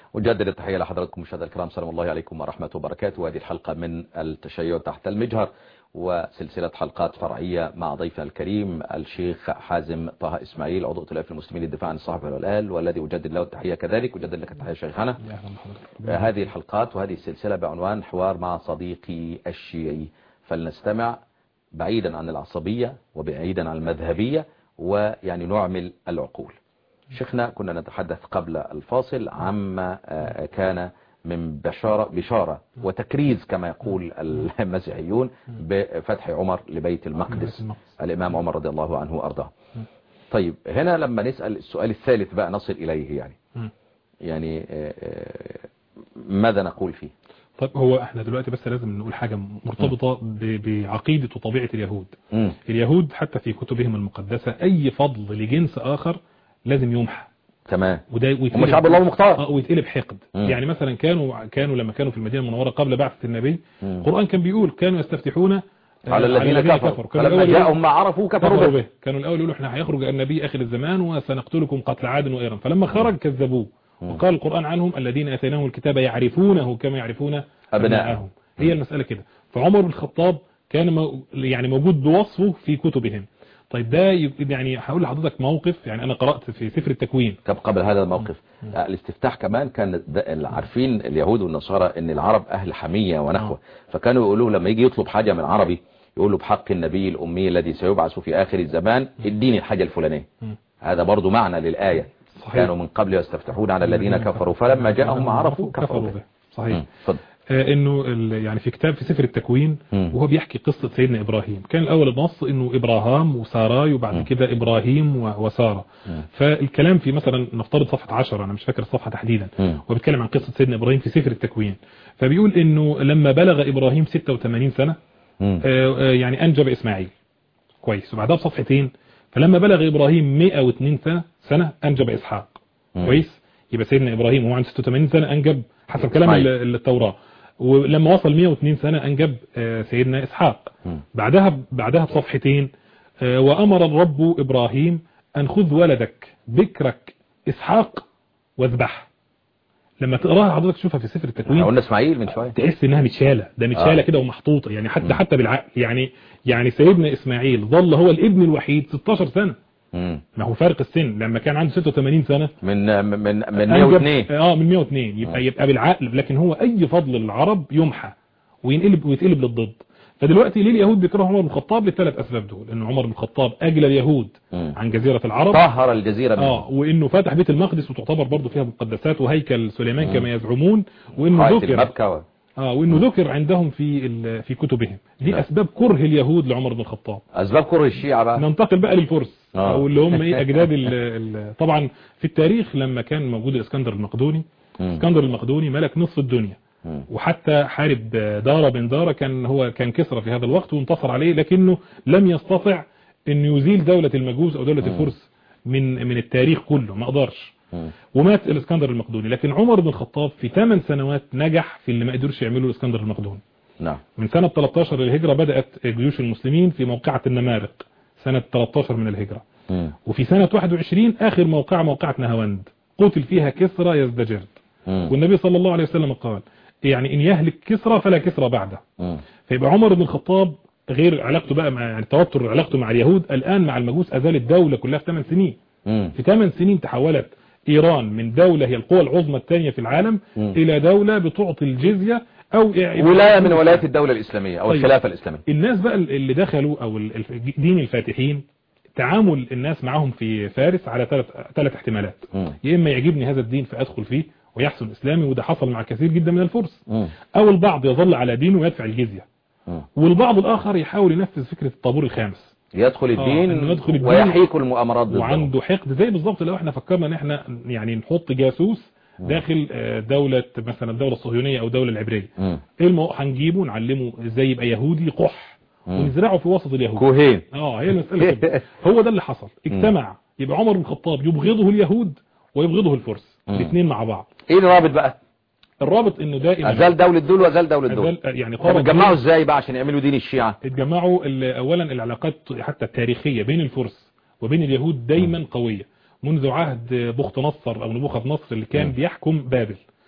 أجدد التحية لحضراتكم مشاهدينا الكرام سلام الله عليكم ورحمة وبركاته وهذه الحلقة من التشيع تحت المجهر وسلسلة حلقات فرعية مع ضيفنا الكريم الشيخ حازم طه إسماعيل عضو ائتلاف المسلمين للدفاع عن الصحابة والآل والذي أجدد له التحية كذلك أجدد لك التحية شيخنا يا أهلا بحضرتك. هذه الحلقات وهذه السلسلة بعنوان حوار مع صديقي الشيعي فلنستمع بعيدا عن العصبية وبعيدا عن المذهبية ويعني نعمل العقول شيخنا كنا نتحدث قبل الفاصل عما آه، كان من بشارة, بشارة وتكريز كما يقول المسيحيون بفتح عمر لبيت المقدس المقدس. الإمام عمر رضي الله عنه وأرضاه طيب هنا لما نسأل السؤال الثالث بقى نصل إليه يعني مم. يعني آه، آه، ماذا نقول فيه طيب هو احنا دلوقتي بس لازم نقول حاجة مرتبطة ب- بعقيدة وطبيعة اليهود مم. اليهود حتى في كتبهم المقدسة أي فضل لجنس آخر لازم يمحى تمام وده ويتقلب- هم شعب الله المختار اه ويتقلب حقد مم. يعني مثلا كانوا كانوا لما كانوا في المدينة المنورة قبل بعثة النبي مم. القرآن كان بيقول كانوا يستفتحون آه، على الذين كفروا كانوا فلما الأول يقولوا- جاءهم ما عرفوا كفروا كفروا به به كانوا الأول يقولوا احنا هيخرج النبي آخر الزمان وسنقتلكم قتل عاد وإيران فلما خرج كذبوه وقال القرآن عنهم الذين آتيناهم الكتاب يعرفونه كما يعرفون أبناءهم هي المسألة كده فعمر بن الخطاب كان مو يعني موجود بوصفه في كتبهم طيب ده ي- يعني هقول لحضرتك موقف يعني أنا قرأت في سفر التكوين طب قبل هذا الموقف آه، الاستفتاح كمان كان ده- عارفين اليهود والنصارى ان العرب اهل حمية ونخوة فكانوا يقولوا لما يجي يطلب حاجة من عربي يقول له بحق النبي الأمي الذي سيبعث في آخر الزمان اديني الحاجة الفلانية مم. هذا برضو معنى للآية صحيح. كانوا من قبل يستفتحون على الذين كفروا فلما جاءهم ما عرفوا كفروا به صحيح مم. اتفضل آه، انه ال- يعني في كتاب في سفر التكوين مم. وهو بيحكي قصة سيدنا ابراهيم كان الاول النص انه ابراهام وساراي وبعد كده ابراهيم و- وسارة مم. فالكلام في مثلا نفترض صفحة 10 انا مش فاكر الصفحة تحديدا مم. وبيتكلم عن قصة سيدنا ابراهيم في سفر التكوين فبيقول انه لما بلغ ابراهيم 86 سنة مم. آه، آه، يعني انجب اسماعيل كويس وبعدها بصفحتين فلما بلغ ابراهيم 102 سنة سنة انجب اسحاق مم. كويس يبقى سيدنا ابراهيم وهو عنده 86 سنة انجب حسب كلام إسماعيل. ال- التوراة ولما وصل 102 سنة انجب آه، سيدنا اسحاق مم. بعدها بعدها بصفحتين آه، وامر الرب ابراهيم ان خذ ولدك بكرك اسحاق واذبحه لما تقراها حضرتك تشوفها في سفر احنا التكوين قلنا اسماعيل من شوية تحس انها متشاله ده متشاله آه. كده ومحطوطه يعني حتى حتى بالعقل يعني يعني سيدنا اسماعيل ظل هو الابن الوحيد 16 سنه مم. ما هو فارق السن لما كان عنده 86 سنه من من من أنجب- 102 اه من 102 يبقى آه. يبقى بالعقل لكن هو اي فضل للعرب يمحى وينقلب ويتقلب للضد فدلوقتي ليه اليهود بيكرهوا عمر بن الخطاب للثلاث اسباب دول ان عمر بن الخطاب اجلى اليهود مم. عن جزيره العرب طهر الجزيرة منه اه وانه فتح بيت المقدس وتعتبر برضه فيها مقدسات وهيكل سليمان كما يزعمون وانه حائط ذكر المبكى و- اه وانه ذكر عندهم في ال- في كتبهم دي نعم. اسباب كره اليهود لعمر بن الخطاب أسباب كره الشيعة بقى ننتقل بقى للفرس آه. او اللي هم ايه اجداد ال ال طبعا في التاريخ لما كان موجود الاسكندر المقدوني مم. الاسكندر المقدوني ملك نصف الدنيا مم. وحتى حارب دارة بن دارة كان هو كان كسرى في هذا الوقت وانتصر عليه لكنه لم يستطع انه يزيل دولة المجوس او دولة الفرس من من التاريخ كله ما قدرش مم. ومات الاسكندر المقدوني لكن عمر بن الخطاب في 8 سنوات نجح في اللي ما قدرش يعمله الاسكندر المقدوني نعم من سنة 13 للهجرة بدأت جيوش المسلمين في موقعة النمارق سنة 13 من الهجرة مم. وفي سنة 21 آخر موقعة موقعة نهاوند قتل فيها كسرى يزدجرد مم. والنبي صلى الله عليه وسلم قال يعني إن يهلك كسرى فلا كسرى بعده مم. فيبقى عمر بن الخطاب غير علاقته بقى مع يعني توتر علاقته مع اليهود الآن مع المجوس أزال الدولة كلها في 8 سنين مم. في 8 سنين تحولت إيران من دولة هي القوى العظمى الثانية في العالم مم. إلى دولة بتعطي الجزية أو ولاية من ولايات الدولة الإسلامية أو طيب. الخلافة الإسلامية الناس بقى اللي دخلوا او ال- الف- دين الفاتحين تعامل الناس معهم في فارس على ثلاث ثلاث احتمالات مم. يا اما يعجبني هذا الدين فادخل فيه ويحسن اسلامي وده حصل مع كثير جدا من الفرس مم. او البعض يظل على دينه ويدفع الجزيه مم. والبعض الاخر يحاول ينفذ فكره الطابور الخامس يدخل الدين, إنه يدخل الدين ويحيك المؤامرات ضده وعنده حقد زي بالظبط لو احنا فكرنا ان احنا يعني نحط جاسوس داخل آه، دولة مثلا الدولة الصهيونية او الدولة العبرية مم. ايه المو... هنجيبه نعلمه ازاي يبقى يهودي قح مم. ونزرعه في وسط اليهود كوهين اه هي المسألة كده هو ده اللي حصل اجتمع يبقى عمر بن الخطاب يبغضه اليهود ويبغضه الفرس مم. الاثنين مع بعض ايه الرابط بقى الرابط انه دائما ازال دولة دول وازال دولة دول أزال- يعني طب قارن اتجمعوا ازاي بقى عشان يعملوا دين الشيعة اتجمعوا ال- اولا العلاقات حتى التاريخية بين الفرس وبين اليهود دايما قوية منذ عهد بخت نصر او نبوخذ نصر اللي كان مم. بيحكم بابل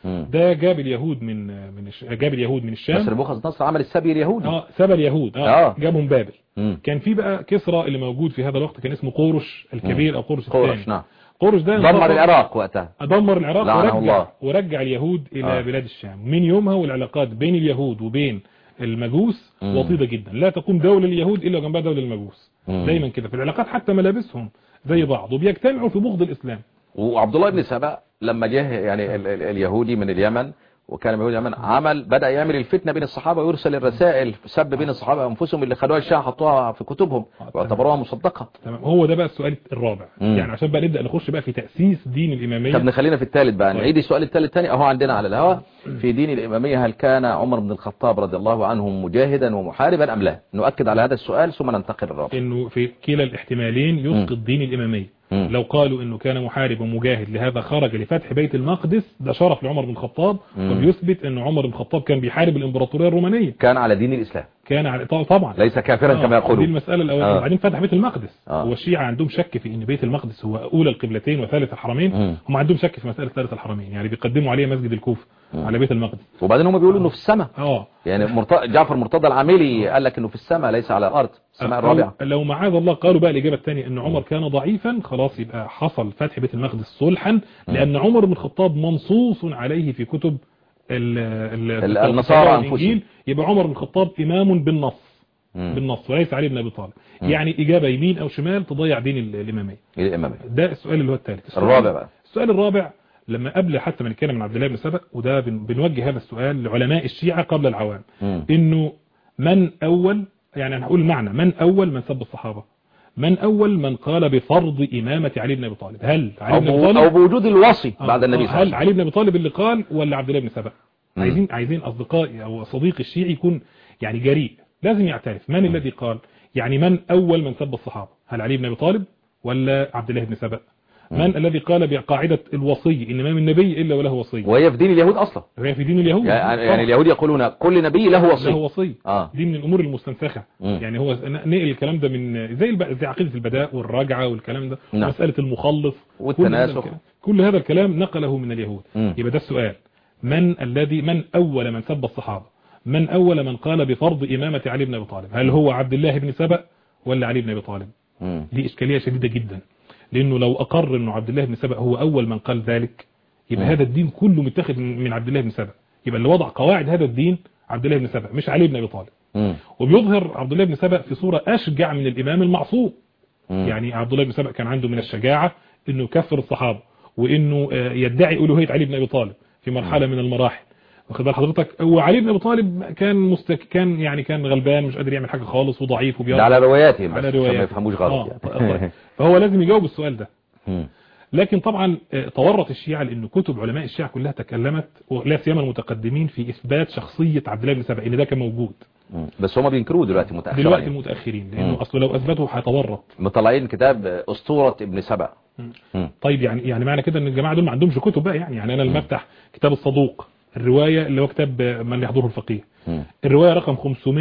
مم. ده جاب اليهود من من الش- جاب اليهود من بس الشام نبوخذ نصر عمل السبي اليهودي اه سبى اليهود اه, آه. جابهم بابل مم. كان في بقى كسرى اللي موجود في هذا الوقت كان اسمه قورش الكبير او قورش قورش الثاني نعم قورش ده دمر انتصر- العراق وقتها دمر العراق لعنه ورجع الله. ورجع اليهود الى آه. آه. بلاد الشام من يومها والعلاقات بين اليهود وبين المجوس مم. وطيده جدا لا تقوم دوله اليهود الا جنبها دوله المجوس مم. دايما كده في العلاقات حتى ملابسهم زي بعض وبيجتمعوا في بغض الاسلام وعبد الله بن سبأ لما جه يعني ال ال اليهودي من اليمن وكان من اليمن عمل بدأ يعمل الفتنة بين الصحابة ويرسل الرسائل سب بين الصحابة أنفسهم اللي خدوها الشيعة حطوها في كتبهم واعتبروها مصدقة تمام هو ده بقى السؤال الرابع مم. يعني عشان بقى نبدا نخش بقى في تاسيس دين الاماميه طب نخلينا في الثالث بقى طيب. نعيد السؤال الثالث تاني اهو عندنا على الهواء في دين الإمامية هل كان عمر بن الخطاب رضي الله عنه مجاهدا ومحاربا أم لا نؤكد على هذا السؤال ثم ننتقل للرابع انه في كلا الاحتمالين يسقط دين الاماميه مم. لو قالوا انه كان محارب ومجاهد لهذا خرج لفتح بيت المقدس ده شرف لعمر بن الخطاب مم. وبيثبت ان عمر بن الخطاب كان بيحارب الامبراطوريه الرومانيه كان على دين الإسلام كان على طبعا- طبعا ليس كافرا آه، كما دي يقولون المسألة الأولانية آه. وبعدين فتح بيت المقدس آه. هو الشيعة عندهم شك في ان بيت المقدس هو اولى القبلتين وثالث الحرمين مم. هم عندهم شك في مسألة ثالث الحرمين يعني بيقدموا عليه مسجد الكوفة مم. على بيت المقدس وبعدين هم بيقولوا انه في السماء اه يعني مرت... جعفر مرتضى العاملي قال لك انه في السماء ليس على الارض السماء أو الرابعه لو معاذ الله قالوا بقى الإجابة الثانية ان عمر كان ضعيفا خلاص يبقى حصل فتح بيت المقدس صلحا لأن عمر بن الخطاب منصوص عليه في كتب ال ال ال- النصارى والإنجيل. أنفسهم. يبقى عمر بن الخطاب إمام بالنص مم. بالنص وليس علي بن أبي طالب مم. يعني إجابة يمين أو شمال تضيع دين ال- الإمامية الاماميه ده السؤال اللي هو الثالث السؤال- الرابع بقى السؤال الرابع لما قبل حتى ما نتكلم عن عبد الله بن سبأ وده بن- بنوجه هذا السؤال لعلماء الشيعة قبل العوام مم. انه من اول يعني انا هقول المعنى من اول من سب الصحابة من اول من قال بفرض امامة علي بن ابي طالب هل علي او, بن ابي بو... طالب أو بوجود الوصي آه، بعد النبي آه، صلى الله هل عليه علي بن ابي طالب اللي قال ولا عبد الله بن سبأ مم. عايزين عايزين اصدقائي او صديقي الشيعي يكون يعني جريء لازم يعترف من الذي قال يعني من اول من سب الصحابة هل علي بن ابي طالب ولا عبد الله بن سبأ من الذي قال بقاعدة الوصي ان ما من نبي الا وله وصي وهي في دين اليهود اصلا وهي في دين اليهود يعني, طبعاً. يعني اليهود يقولون كل نبي له له وصي وصي اه دي من الامور المستنسخه مم. يعني هو نقل الكلام ده من زي الب... زي عقيده البداء والرجعه والكلام ده نعم. ومساله المخلص والتناسخ. كل هذا الكلام- كل هذا الكلام نقله من اليهود مم. يبقى ده السؤال من الذي من اول من سب الصحابه من اول من قال بفرض امامه علي بن ابي طالب هل هو عبد الله بن سبأ ولا علي بن ابي طالب مم. دي اشكاليه شديده جدا لانه لو اقر انه عبد الله بن سبأ هو اول من قال ذلك يبقى مم. هذا الدين كله متاخد من من عبد الله بن سبأ يبقى اللي وضع قواعد هذا الدين عبد الله بن سبأ مش علي بن ابي طالب مم. وبيظهر عبد الله بن سبأ في صورة أشجع من الإمام المعصوم مم. يعني عبد الله بن سبأ كان عنده من الشجاعة أنه يكفر الصحابة وأنه آه، يدعي ألوهية علي بن أبي طالب في مرحلة من المراحل واخد بال حضرتك وعلي بن أبي طالب كان مستك... كان يعني كان غلبان مش قادر يعمل حاجة خالص وضعيف ده وبيض على رواياتهم على بس عشان ما روايات يفهموش غلط يعني. فهو لازم يجاوب السؤال ده مم. لكن طبعا آه، تورط الشيعة لأن كتب علماء الشيعة كلها تكلمت ولا سيما المتقدمين في إثبات شخصية عبد الله بن سبأ إن ده كان موجود مم. بس هم بينكروه دلوقتي متأخرا دلوقتي يعني. المتأخرين مم. لأنه أصله لو أثبته هيتورط مطلعين كتاب أسطورة ابن سبأ مم. طيب يعني يعني معنى كده ان الجماعه دول ما عندهمش كتب بقى يعني يعني انا لما افتح كتاب الصدوق الروايه اللي هو كتاب من يحضره الفقيه مم. الروايه رقم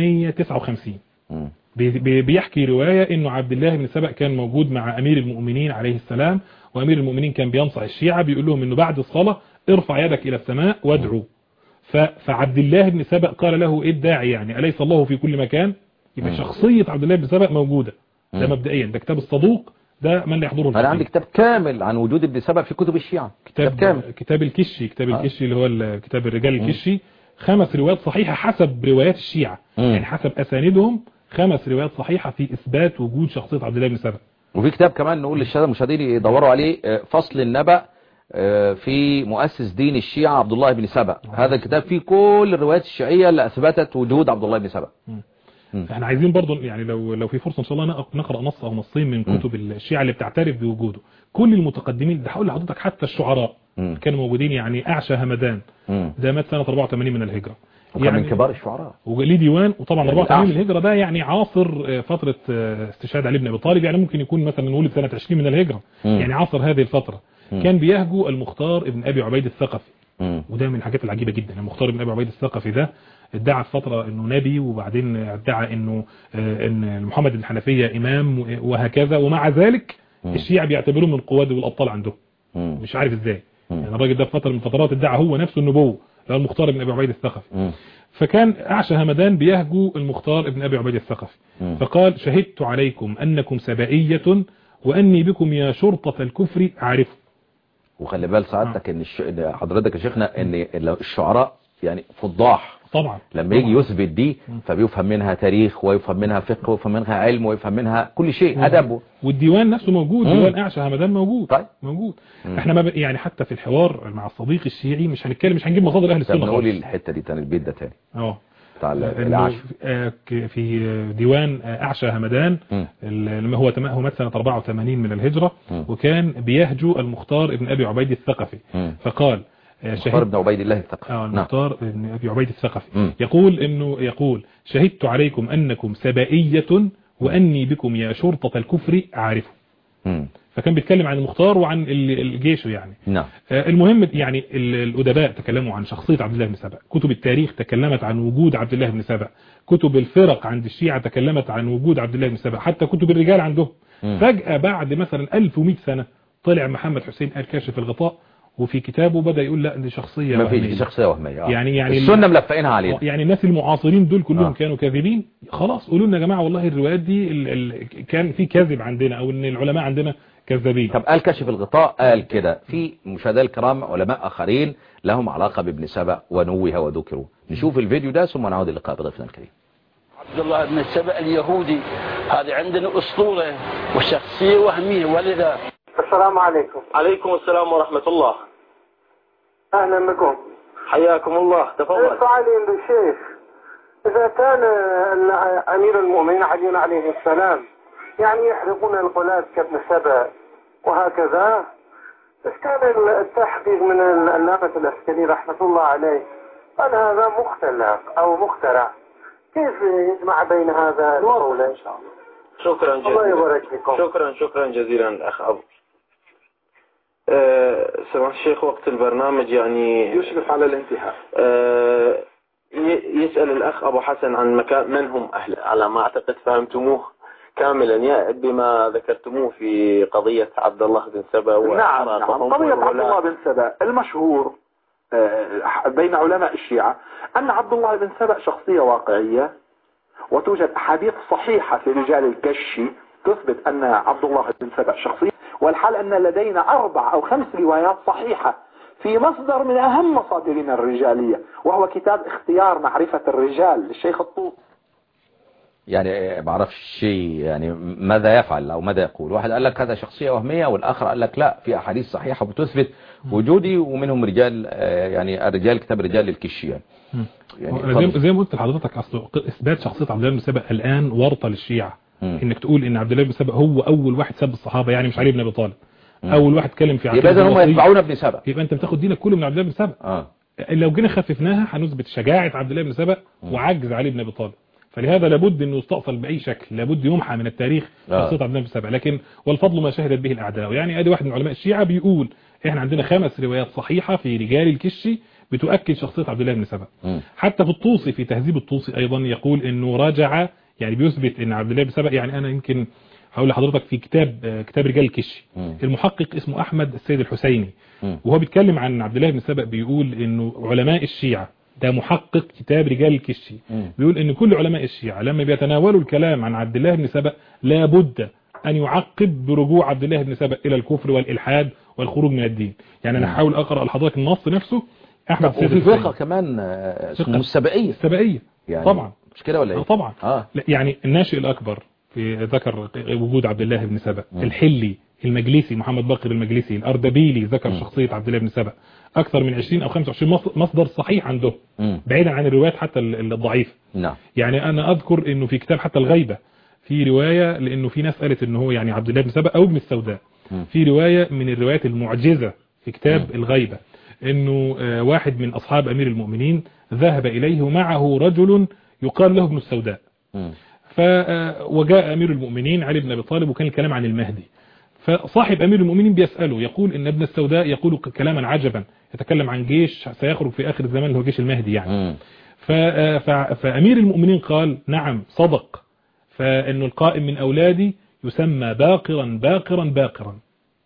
559 مم. بي- بي- بيحكي روايه انه عبد الله بن سبأ كان موجود مع امير المؤمنين عليه السلام وامير المؤمنين كان بينصح الشيعه بيقول لهم انه بعد الصلاه ارفع يدك الى السماء وادعو ف- فعبد الله بن سبأ قال له ايه الداعي يعني اليس الله في كل مكان يبقى مم. شخصيه عبد الله بن سبأ موجوده ده مم. مبدئيا ده كتاب الصدوق ده من لا يحضره أنا الفقيه عندي كتاب كامل عن وجود ابن سبأ في كتب الشيعة كتاب كامل كتاب الكشي كتاب آه. الكشي اللي هو ال- كتاب الرجال الكشي خمس روايات صحيحة حسب روايات الشيعة مم. يعني حسب أساندهم خمس روايات صحيحة في إثبات وجود شخصية عبد الله بن سبأ وفي كتاب كمان نقول للشباب المشاهدين يدوروا عليه آه، فصل النبأ آه، في مؤسس دين الشيعة عبد الله بن سبأ هذا الكتاب فيه كل الروايات الشيعية اللي أثبتت وجود عبد الله بن سبأ مم. احنا عايزين برضو يعني لو لو في فرصة إن شاء الله نق- نقرأ نص أو نصين من مم. كتب الشيعة اللي بتعترف بوجوده كل المتقدمين ده هقول لحضرتك حتى الشعراء مم. كانوا موجودين يعني أعشى همدان مم. ده مات سنة 84 من الهجرة وكان من كبار الشعراء وليه ديوان وطبعا يعني 84 من الأعشى. الهجرة ده يعني عاصر آه، فترة آه، استشهاد علي بن أبي طالب يعني ممكن يكون مثلا ولد سنة 20 من الهجرة مم. يعني عاصر هذه الفترة مم. كان بيهجو المختار ابن أبي عبيد الثقفي مم. وده من الحاجات العجيبة جدا المختار ابن أبي عبيد الثقفي ده ادعى في فترة انه نبي وبعدين ادعى انه آه، ان محمد بن الحنفية امام وهكذا ومع ذلك مم. الشيعة بيعتبروه من القواد والابطال عندهم مم. مش عارف ازاي يعني الراجل ده في فتره من الفترات ادعى هو نفسه النبوه اللي هو المختار بن ابي عبيد الثقفي مم. فكان أعشى همدان بيهجو المختار ابن أبي عبيد الثقفي مم. فقال شهدت عليكم أنكم سبائية وأني بكم يا شرطة الكفر أعرف وخلي بال سعادتك ان الش... إن حضرتك يا شيخنا ان الشعراء يعني فضاح طبعا لما يجي طبعاً. يثبت دي فبيفهم منها تاريخ ويفهم منها فقه ويفهم منها علم ويفهم منها كل شيء ادب والديوان نفسه موجود مم. ديوان أعشى همدان موجود طيب. موجود مم. احنا ما ب... يعني حتى في الحوار مع الصديق الشيعي مش هنتكلم مش هنجيب مصادر أهل طب السنة نقول خالص الحته دي تاني البيت ده تاني اه بتاع ال- إنه العشر آه، ك- في ديوان آه، أعشى همدان مم. اللي هو تم- هو مات سنة 84 من الهجرة مم. وكان بيهجو المختار ابن أبي عبيد الثقفي مم. فقال آه، مختار بن عبيد الله الثقفي اه نعم المختار بن ابي عبيد الثقفي مم. يقول انه يقول شهدت عليكم انكم سبائية واني بكم يا شرطة الكفر اعرف مم. فكان بيتكلم عن المختار وعن ال- الجيش يعني نعم آه، المهم يعني ال- الأدباء تكلموا عن شخصية عبد الله بن سبأ كتب التاريخ تكلمت عن وجود عبد الله بن سبأ كتب الفرق عند الشيعة تكلمت عن وجود عبد الله بن سبأ حتى كتب الرجال عندهم مم. فجأة بعد مثلا 1100 سنة طلع محمد حسين آل كاشف الغطاء وفي كتابه بدأ يقول لا دي شخصية ما فيش وهمية. دي شخصيه وهميه آه. يعني يعني السنه ملفقينها علينا يعني الناس المعاصرين دول كلهم آه. كانوا كاذبين خلاص قولوا لنا يا جماعة والله الروايات دي ال ال كان في كذب عندنا او ان العلماء عندنا كذابين طب قال كشف الغطاء قال كده في مشاهدة الكرام علماء آخرين لهم علاقة بابن سبأ ونوه وذكروا نشوف الفيديو ده ثم نعود اللقاء بضيفنا الكريم عبد الله بن السبأ اليهودي هذه عندنا أسطورة وشخصية وهمية ولذا السلام عليكم عليكم السلام ورحمة الله أهلا بكم حياكم الله تفضل سؤالي للشيخ إذا كان ال- أمير المؤمنين علي عليه السلام يعني يحرقون الغلاة كابن سبأ وهكذا بس كان ال- التحقيق من العلامة الأسكري رحمة الله عليه قال هذا مختلق أو مخترع كيف يجمع بين هذا القول إن شاء الله شكرا الله جزيلا يبارك فيكم شكرا شكرا جزيلا الأخ أبو أه سماحة الشيخ وقت البرنامج يعني يشرف على الانتهاء أه ي- يسأل الأخ أبو حسن عن مكان من هم أهل على ما أعتقد فهمتموه كاملا يا بما ذكرتموه في قضية عبد الله بن سبا نعم نعم وحرقهم قضية عبد والولاة. الله بن سبأ المشهور آه، بين علماء الشيعة أن عبد الله بن سبأ شخصية واقعية وتوجد أحاديث صحيحة في رجال الكشي تثبت أن عبد الله بن سبأ شخصية والحال أن لدينا أربع أو خمس روايات صحيحة في مصدر من أهم مصادرنا الرجالية وهو كتاب اختيار معرفة الرجال للشيخ الطوسي يعني ما اعرفش شيء يعني ماذا يفعل او ماذا يقول واحد قال لك هذا شخصية وهمية والاخر قال لك لا في احاديث صحيحة بتثبت وجودي ومنهم رجال آه، يعني الرجال كتاب رجال للكشيان يعني زي, اتفضل. زي ما قلت لحضرتك اصل اثبات شخصيه عبد الله بن سبأ الان ورطه للشيعه مم. انك تقول ان عبد الله بن سبأ هو اول واحد سب الصحابه يعني مش علي بن ابي طالب اول واحد اتكلم في يبقى عقيده اذا هم الوصية. يتبعون ابن سبأ يبقى انت بتاخد دينك كله من عبد الله بن سبأ اه لو جينا خففناها هنثبت شجاعه عبد الله بن سبأ وعجز علي بن ابي طالب فلهذا لابد انه يستأصل باي شكل لابد يمحى من التاريخ آه. شخصيه عبد الله بن سبأ لكن والفضل ما شهدت به الاعداء يعني ادي واحد من علماء الشيعه بيقول احنا عندنا خمس روايات صحيحه في رجال الكشي بتؤكد شخصيه عبد الله بن سبأ مم. حتى في الطوسي في تهذيب الطوسي ايضا يقول انه راجع يعني بيثبت ان عبد الله بن سبأ يعني انا يمكن هقول لحضرتك في كتاب آه، كتاب رجال الكشي مم. المحقق اسمه احمد السيد الحسيني مم. وهو بيتكلم عن عبد الله بن سبأ بيقول انه علماء الشيعة ده محقق كتاب رجال الكشي مم. بيقول ان كل علماء الشيعة لما بيتناولوا الكلام عن عبد الله بن سبأ لابد ان يعقب برجوع عبد الله بن سبأ الى الكفر والالحاد والخروج من الدين يعني انا هحاول اقرا لحضرتك النص نفسه احمد طب السيد وفي فرقة الحسيني كمان آه، فرقة. اسمه السبائية السبائية يعني طبعا مش كده ولا آه ايه طبعا اه لا، يعني الناشئ الأكبر في ذكر وجود عبد الله بن سبأ الحلي المجلسي محمد باقر المجلسي الأردبيلي ذكر شخصية عبد الله بن سبأ أكثر من 20 أو 25 مص- مصدر صحيح عندهم مم. بعيدا عن الروايات حتى ال- الضعيفة نعم يعني أنا أذكر أنه في كتاب حتى الغيبة في رواية لأنه في ناس قالت أنه هو يعني عبد الله بن سبأ أو ابن السوداء مم. في رواية من الروايات المعجزة في كتاب الغيبة أنه آه، واحد من أصحاب أمير المؤمنين ذهب إليه ومعه رجل يقال له ابن السوداء مم. ف وجاء أمير المؤمنين علي بن أبي طالب وكان الكلام عن المهدي فصاحب أمير المؤمنين بيسأله يقول إن ابن السوداء يقول كلاما عجبا يتكلم عن جيش سيخرج في آخر الزمان اللي هو جيش المهدي يعني مم. ف... ف... فأمير المؤمنين قال نعم صدق فإنه القائم من أولادي يسمى باقرا باقرا باقرا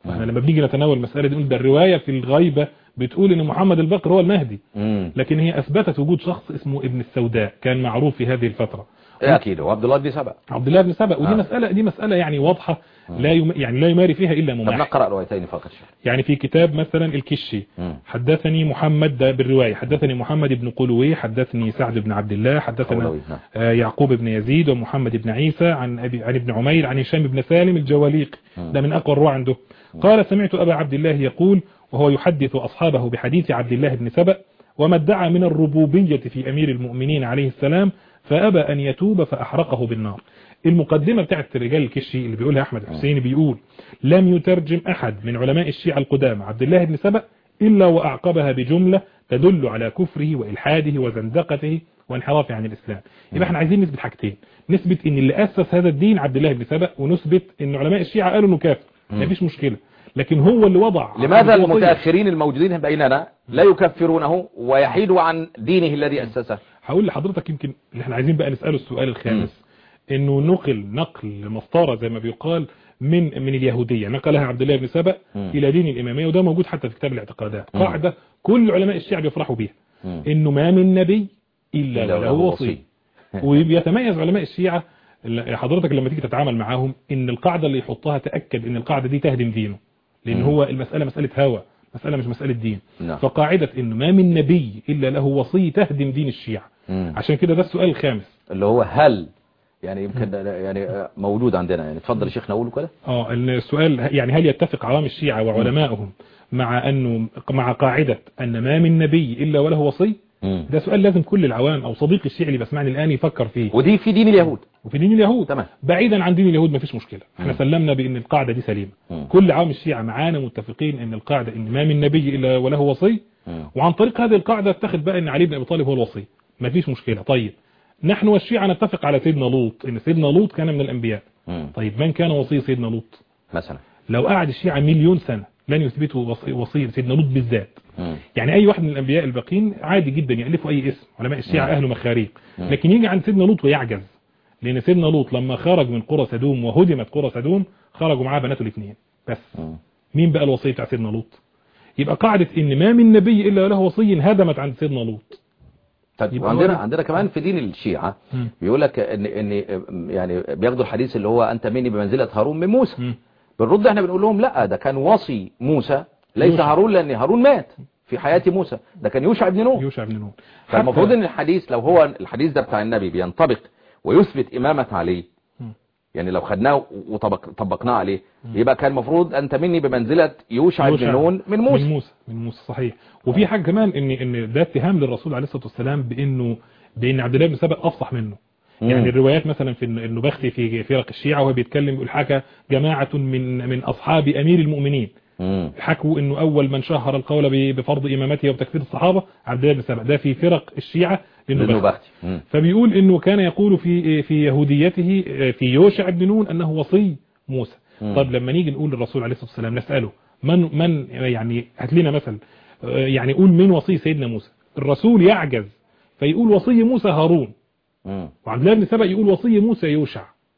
احنا لما بنيجي نتناول المسألة دي نقول ده الرواية في الغيبة بتقول ان محمد البقر هو المهدي مم. لكن هي اثبتت وجود شخص اسمه ابن السوداء كان معروف في هذه الفترة إيه اكيد هو عبد الله بن سبأ عبد الله بن سبأ ودي آه. مسألة دي مسألة يعني واضحة لا يم... يعني لا يماري فيها الا طب مماحي نقرأ روايتين فقط شيخ يعني في كتاب مثلا الكشي مم. حدثني محمد ده بالرواية حدثني محمد بن قلوي حدثني سعد بن عبد الله حدثنا قولوي، نعم. آه، يعقوب بن يزيد ومحمد بن عيسى عن أبي عن ابن عمير عن هشام بن سالم الجواليق ده من أقوى الرواة عنده قال سمعت أبا عبد الله يقول وهو يحدث أصحابه بحديث عبد الله بن سبأ وما ادعى من الربوبية في أمير المؤمنين عليه السلام فأبى أن يتوب فأحرقه بالنار المقدمة بتاعت رجال الكشي اللي بيقولها أحمد الحسيني بيقول لم يترجم أحد من علماء الشيعة القدامى عبد الله بن سبأ إلا وأعقبها بجملة تدل على كفره وإلحاده وزندقته وانحرافه عن الإسلام يبقى احنا عايزين نثبت حاجتين نثبت ان اللي أسس هذا الدين عبد الله بن سبأ ونثبت ان علماء الشيعة قالوا انه كافر مفيش مشكلة لكن هو اللي وضع لماذا الوصية. المتأخرين الموجودين بيننا لا يكفرونه ويحيدوا عن دينه الذي أسسه هقول لحضرتك يمكن اللي احنا عايزين بقى نسأله السؤال الخامس انه نقل نقل مسطرة زي ما بيقال من من اليهودية نقلها عبد الله بن سبأ مم. الى دين الامامية وده موجود حتى في كتاب الاعتقادات قاعدة كل علماء الشيعة بيفرحوا بيها مم. انه ما من نبي الا إلا وله وله وصي وصي. وبيتميز علماء الشيعة ال- حضرتك لما تيجي تتعامل معاهم ان القاعدة اللي يحطها تأكد ان القاعدة دي تهدم دينه لان مم. هو المسألة مسألة هوى مسألة مش مسألة دين نعم. فقاعدة انه ما من نبي الا له وصي تهدم دين الشيعة مم. عشان كده ده السؤال الخامس اللي هو هل يعني يمكن يعني موجود عندنا يعني اتفضل يا شيخنا قوله كده اه السؤال يعني هل يتفق عوام الشيعة وعلمائهم مع انه مع قاعدة ان ما من نبي الا وله وصي مم. ده سؤال لازم كل العوام او صديقي الشيعي اللي بسمعني الان يفكر فيه ودي في دين اليهود وفي دين اليهود تمام. بعيدا عن دين اليهود مفيش مشكلة احنا مم. سلمنا بان القاعدة دي سليمة مم. كل عوام الشيعة معانا متفقين ان القاعدة ان ما من نبي الا وله وصي مم. وعن طريق هذه القاعدة اتخذ بقى ان علي بن ابي طالب هو الوصي مفيش مشكلة طيب نحن والشيعة نتفق على سيدنا لوط ان سيدنا لوط كان من الانبياء مم. طيب من كان وصي سيدنا لوط مثلا لو قعد الشيعة مليون سنة لن يثبتوا وصي- وصي سيدنا لوط بالذات مم. يعني اي واحد من الانبياء الباقين عادي جدا يالفوا اي اسم علماء الشيعة نعم. اهل مخاريق مم. لكن يجي عند سيدنا لوط ويعجز لان سيدنا لوط لما خرج من قرى سدوم وهدمت قرى سدوم خرجوا معاه بناته الاثنين بس مم. مين بقى الوصي بتاع سيدنا لوط يبقى قاعدة ان ما من نبي الا له وصي هدمت عند سيدنا لوط طيب يبقى وعندنا هو- عندنا كمان في دين الشيعة مم. بيقول لك ان ان يعني بياخدوا الحديث اللي هو انت مني بمنزلة هارون من موسى مم. بالرد احنا بنقول لهم لا ده كان وصي موسى ليس يوشع. هارون لان هارون مات في حياة موسى ده كان يوشع بن نون يوشع بن نون فالمفروض حتى- ان الحديث لو هو الحديث ده بتاع النبي بينطبق ويثبت إمامة عليه مم. يعني لو خدناه وطبقناه عليه يبقى كان المفروض أنت مني بمنزلة يوشع بن نون من من موسى موسى من موسى صحيح وفي حاجه كمان ان ان ده اتهام للرسول عليه الصلاه والسلام بانه بان عبد الله بن سبأ افصح منه مم. يعني الروايات مثلا في إن- النبختي في فرق الشيعة وهو بيتكلم يقول حكى جماعة من من أصحاب أمير المؤمنين مم. حكوا انه اول من شهر القول ب- بفرض امامته وبتكفير الصحابة عبد الله بن سبأ ده في فرق الشيعة للنبختي للنبختي مم. فبيقول انه كان يقول في في يهوديته في يوشع بن نون انه وصي موسى مم. طب لما نيجي نقول للرسول عليه الصلاه والسلام نساله من من يعني هات لنا مثل آه، يعني قول مين وصي سيدنا موسى الرسول يعجز فيقول وصي موسى هارون مم. وعبد الله بن سبأ يقول وصي موسى يوشع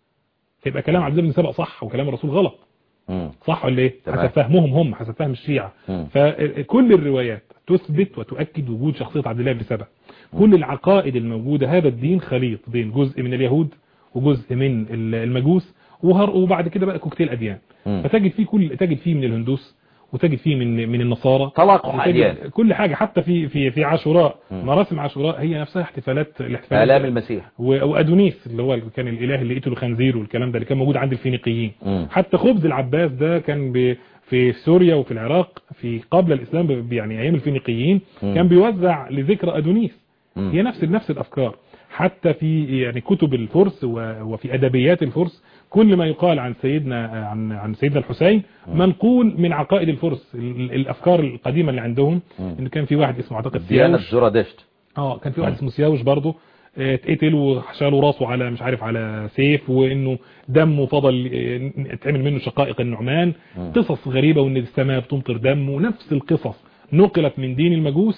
يبقى كلام عبد الله بن سبأ صح وكلام الرسول غلط مم. صح ولا ايه تمام. حسب فهمهم هم حسب فهم الشيعة مم. فكل الروايات تثبت وتؤكد وجود شخصية عبد الله بن سبأ كل العقائد الموجودة هذا الدين خليط بين جزء من اليهود وجزء من ال- المجوس وهر وبعد كده بقى كوكتيل أديان مم. فتجد فيه كل تجد فيه من الهندوس وتجد فيه من من النصارى تلاقح وتجد أديان كل حاجة حتى في في في عاشوراء مم. مراسم عاشوراء هي نفسها احتفالات الاحتفالات آلام المسيح و- وادونيس اللي هو كان الاله اللي قتله الخنزير والكلام ده اللي كان موجود عند الفينيقيين مم. حتى خبز العباس ده كان ب- في سوريا وفي العراق في قبل الاسلام ب- يعني ايام الفينيقيين مم. كان بيوزع لذكرى ادونيس مم. هي نفس نفس الافكار حتى في يعني كتب الفرس و- وفي ادبيات الفرس كل ما يقال عن سيدنا عن عن سيدنا الحسين منقول من عقائد الفرس ال- الافكار القديمه اللي عندهم مم. ان كان في واحد اسمه اعتقد ديانة سياوش زرادشت اه كان في واحد اسمه سياوش برضه آه، اتقتل وشالوا راسه على مش عارف على سيف وانه دمه فضل آه، اتعمل منه شقائق النعمان مم. قصص غريبة وان السماء بتمطر دم ونفس القصص نقلت من دين المجوس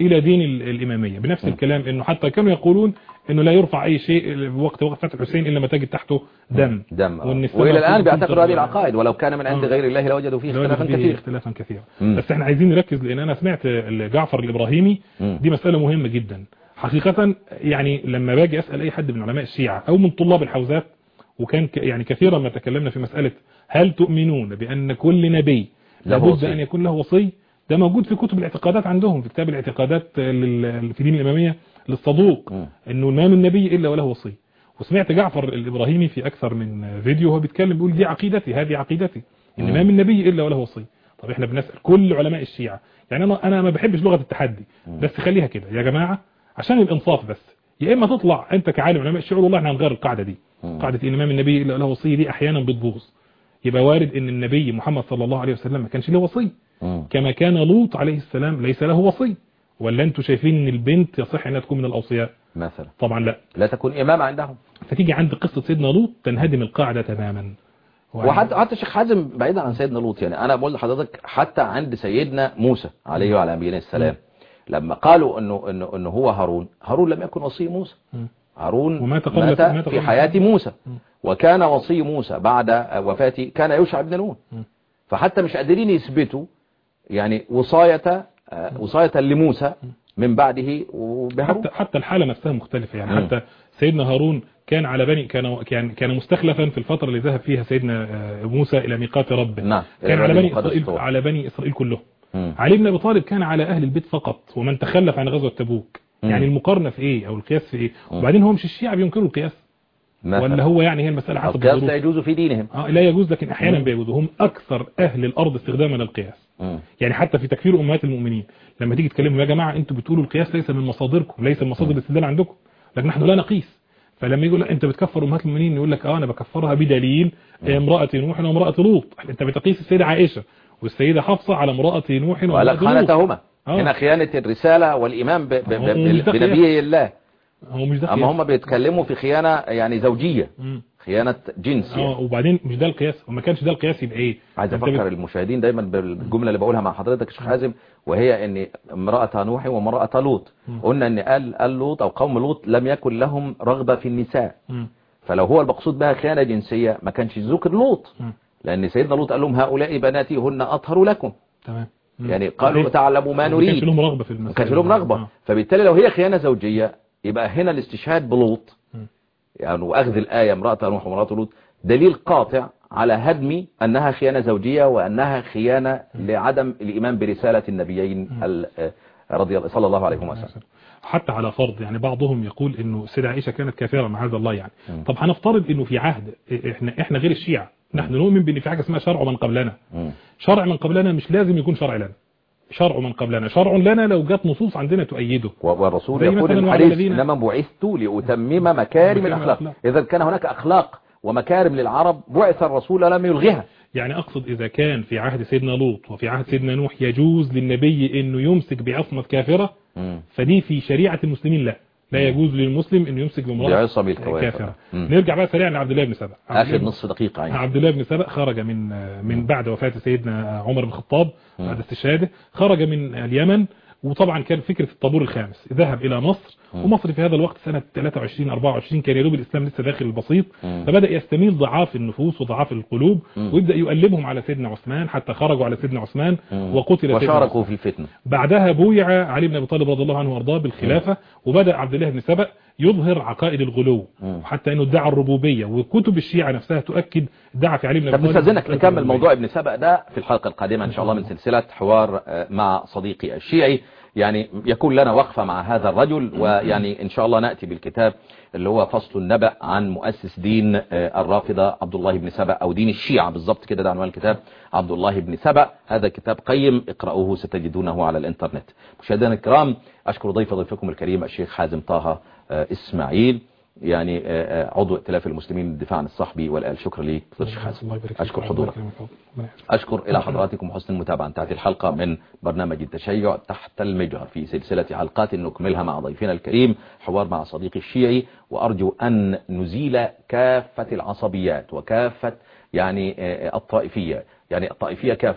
الى دين ال- الاماميه بنفس الكلام انه حتى كانوا يقولون انه لا يرفع اي شيء وقت وقت فتح الحسين الا ما تجد تحته دم دم وإن السماء والى الان كنت- بيعتقدوا هذه كنت- العقائد ولو كان من عند آه. غير الله لوجدوا فيه لوجد اختلافا فيه كثيرا اختلافا كثيرا مم. بس احنا عايزين نركز لان انا سمعت جعفر الابراهيمي مم. دي مسألة مهمة جدا حقيقة يعني لما باجي اسأل اي حد من علماء الشيعة او من طلاب الحوزات وكان ك- يعني كثيرا ما تكلمنا في مسألة هل تؤمنون بان كل نبي له لابد وصي. ان يكون له وصي ده موجود في كتب الاعتقادات عندهم في كتاب الاعتقادات لل- في دين الامامية للصدوق مم. انه ما من نبي الا وله وصي وسمعت جعفر الابراهيمي في اكثر من فيديو وهو بيتكلم بيقول دي عقيدتي هذه عقيدتي ان مم. ما من نبي الا وله وصي طب احنا بنسال كل علماء الشيعة يعني انا انا ما بحبش لغه التحدي بس خليها كده يا جماعه عشان الانصاف بس يا اما تطلع انت كعالم علماء الشيعة والله احنا هنغير القاعده دي مم. قاعده ان ما من نبي الا له وصي دي احيانا بتبوظ يبقى وارد ان النبي محمد صلى الله عليه وسلم ما كانش له وصي مم. كما كان لوط عليه السلام ليس له وصي ولا انتوا شايفين ان البنت يصح انها تكون من الاوصياء مثلا طبعا لا لا تكون امام عندهم فتيجي عند قصة سيدنا لوط تنهدم القاعدة تماما وحتى حتى الشيخ حازم بعيدا عن سيدنا لوط يعني انا بقول لحضرتك حتى عند سيدنا موسى عليه وعلى نبينا السلام لما قالوا انه انه انه هو هارون هارون لم يكن وصي موسى مم. هارون ومات قبل- مات مات في قبل- حياة موسى وكان وصي موسى بعد وفاته كان يوشع بن نون مم. فحتى مش قادرين يثبتوا يعني وصاية آه، وصاية لموسى من بعده وبهارون حتى حتى الحالة نفسها مختلفة يعني مم. حتى سيدنا هارون كان على بني كان كان كان مستخلفا في الفترة اللي ذهب فيها سيدنا آه، موسى إلى ميقات ربه نعم كان على الوادي بني المقدس إسرائيل طبعا. على بني إسرائيل كلهم مم. علي بن أبي طالب كان على أهل البيت فقط ومن تخلف عن غزوة تبوك مم. يعني المقارنة في إيه أو القياس في إيه مم. وبعدين هو مش الشيعة بينكروا القياس مثلا. ولا هو يعني هي المسألة حسب القياس الظروف لا يجوز في دينهم آه لا يجوز لكن أحيانا مم. بيجوز هم أكثر أهل الأرض استخداما للقياس مم. يعني حتى في تكفير امهات المؤمنين لما تيجي تكلموا يا جماعه انتوا بتقولوا القياس ليس من مصادركم ليس من مصادر الاستدلال عندكم لكن نحن لا نقيس فلما يقول لا انت بتكفر امهات المؤمنين يقول لك اه انا بكفرها بدليل امراه نوح وامراه لوط انت بتقيس السيده عائشه والسيده حفصه على امراه نوح ولا وامراه لوط خانتهما آه. هنا خيانة الرسالة والإيمان ب- ب- ب- هو مش ده بنبي الله هو مش ده أما قياس هم بيتكلموا في خيانة يعني زوجية مم. خيانة جنس يعني. اه وبعدين مش ده القياس وما كانش ده القياس يبقى ايه عايز أنت افكر بت- المشاهدين دايما بالجمله اللي بقولها مع حضرتك يا شيخ حازم وهي ان امراه نوح وامراه لوط قلنا ان قال قال لوط او قوم لوط لم يكن لهم رغبه في النساء مم. فلو هو المقصود بها خيانه جنسيه ما كانش ذكر لوط مم. لان سيدنا لوط قال لهم هؤلاء بناتي هن اطهر لكم تمام مم. يعني قالوا بعدين تعلموا ما ما كانش نريد لهم رغبه في ما المسألة كانش لهم رغبه آه. فبالتالي لو هي خيانه زوجيه يبقى هنا الاستشهاد بلوط مم. يعني واخذ الايه امراه نوح وامراه لوط دليل قاطع على هدم انها خيانه زوجيه وانها خيانه لعدم الايمان برساله النبيين ال- آه، رضي الله صلى الله عليه وسلم حتى على فرض يعني بعضهم يقول انه سيدة عائشة كانت كافرة مع هذا الله يعني طب هنفترض انه في عهد احنا احنا غير الشيعة نحن نؤمن بان في حاجة اسمها شرع من قبلنا مم. شرع من قبلنا مش لازم يكون شرع لنا شرع من قبلنا شرع لنا لو جت نصوص عندنا تؤيده والرسول زي يقول مثلاً وعلى الحديث الذين- انما بعثت لاتمم مكارم مكارم الاخلاق الأخلاق. اذا كان هناك اخلاق ومكارم للعرب بعث الرسول لم يلغها يعني اقصد اذا كان في عهد سيدنا لوط وفي عهد سيدنا نوح يجوز للنبي انه يمسك بعصمة كافرة مم. فدي في شريعة المسلمين لا لا يجوز للمسلم انه يمسك بامرأة بعصم الكوافر. كافرة مم. نرجع بقى سريعا لعبد الله بن سبأ عبد اخر الله- نصف دقيقه يعني عبد الله بن سبأ خرج من من بعد وفاة سيدنا عمر بن الخطاب بعد استشهاده خرج من اليمن وطبعا كان فكرة الطابور الخامس ذهب إلى مصر ومصر في هذا الوقت سنة 23 24 كان يدوب الإسلام لسه داخل البسيط فبدأ يستميل ضعاف النفوس وضعاف القلوب ويبدأ يقلبهم على سيدنا عثمان حتى خرجوا على سيدنا عثمان وقتل سيدنا عثمان. وشاركوا في الفتنه بعدها بويع علي بن ابي طالب رضي الله عنه وارضاه بالخلافه وبدا عبد الله بن سبأ يظهر عقائد الغلو حتى انه ادعى الربوبيه وكتب الشيعه نفسها تؤكد ادعى في علي بن طب ابي طالب نستاذنك مسألة نكمل الربوبية. موضوع ابن سبأ ده في الحلقة القادمة إن شاء الله من سلسلة حوار آه، مع صديقي الشيعي يعني يكون لنا وقفة مع هذا الرجل ويعني إن شاء الله نأتي بالكتاب اللي هو فصل النبأ عن مؤسس دين آه، الرافضة عبد الله بن سبأ أو دين الشيعة بالضبط كده ده عنوان الكتاب عبد الله بن سبأ هذا كتاب قيم اقرأوه ستجدونه على الإنترنت مشاهدينا الكرام أشكر ضيف ضيفكم الكريم الشيخ حازم طه آه، إسماعيل يعني آه، آه، عضو ائتلاف المسلمين للدفاع عن الصحبي والآل شكرا لك فضل الشيخ حازم الله يبارك فيك. أشكر الله حضورك يكرمك. ربنا يحفظك. أشكر إلى حضراتكم حسن المتابعة انتهت الحلقة من برنامج التشيع تحت المجهر في سلسلة حلقات نكملها مع ضيفنا الكريم حوار مع صديقي الشيعي وأرجو أن نزيل كافة العصبيات وكافة يعني آه، الطائفية يعني الطائفية كافة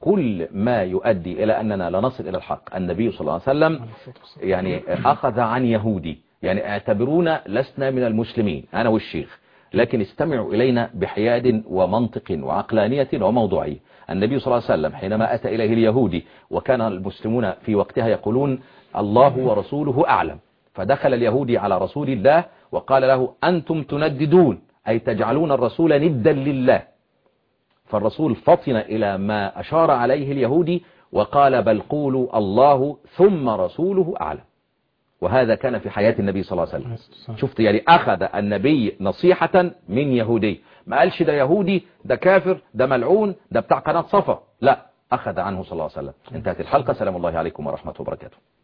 كل ما يؤدي إلى أننا لا نصل إلى الحق النبي صلى الله عليه وسلم يعني أخذ عن يهودي يعني اعتبرونا لسنا من المسلمين أنا والشيخ لكن استمعوا إلينا بحياد ومنطق وعقلانية وموضوعية النبي صلى الله عليه وسلم حينما أتى إليه اليهودي وكان المسلمون في وقتها يقولون الله ورسوله أعلم فدخل اليهودي على رسول الله وقال له أنتم تنددون أي تجعلون الرسول ندا لله فالرسول فطن إلى ما أشار عليه اليهودي وقال بل قولوا الله ثم رسوله أعلم وهذا كان في حياة النبي صلى الله عليه وسلم شفت يعني أخذ النبي نصيحة من يهودي ما قالش ده يهودي ده كافر ده ملعون ده بتاع قناة صفا لا أخذ عنه صلى الله عليه وسلم انتهت الحلقة سلام الله عليكم ورحمة وبركاته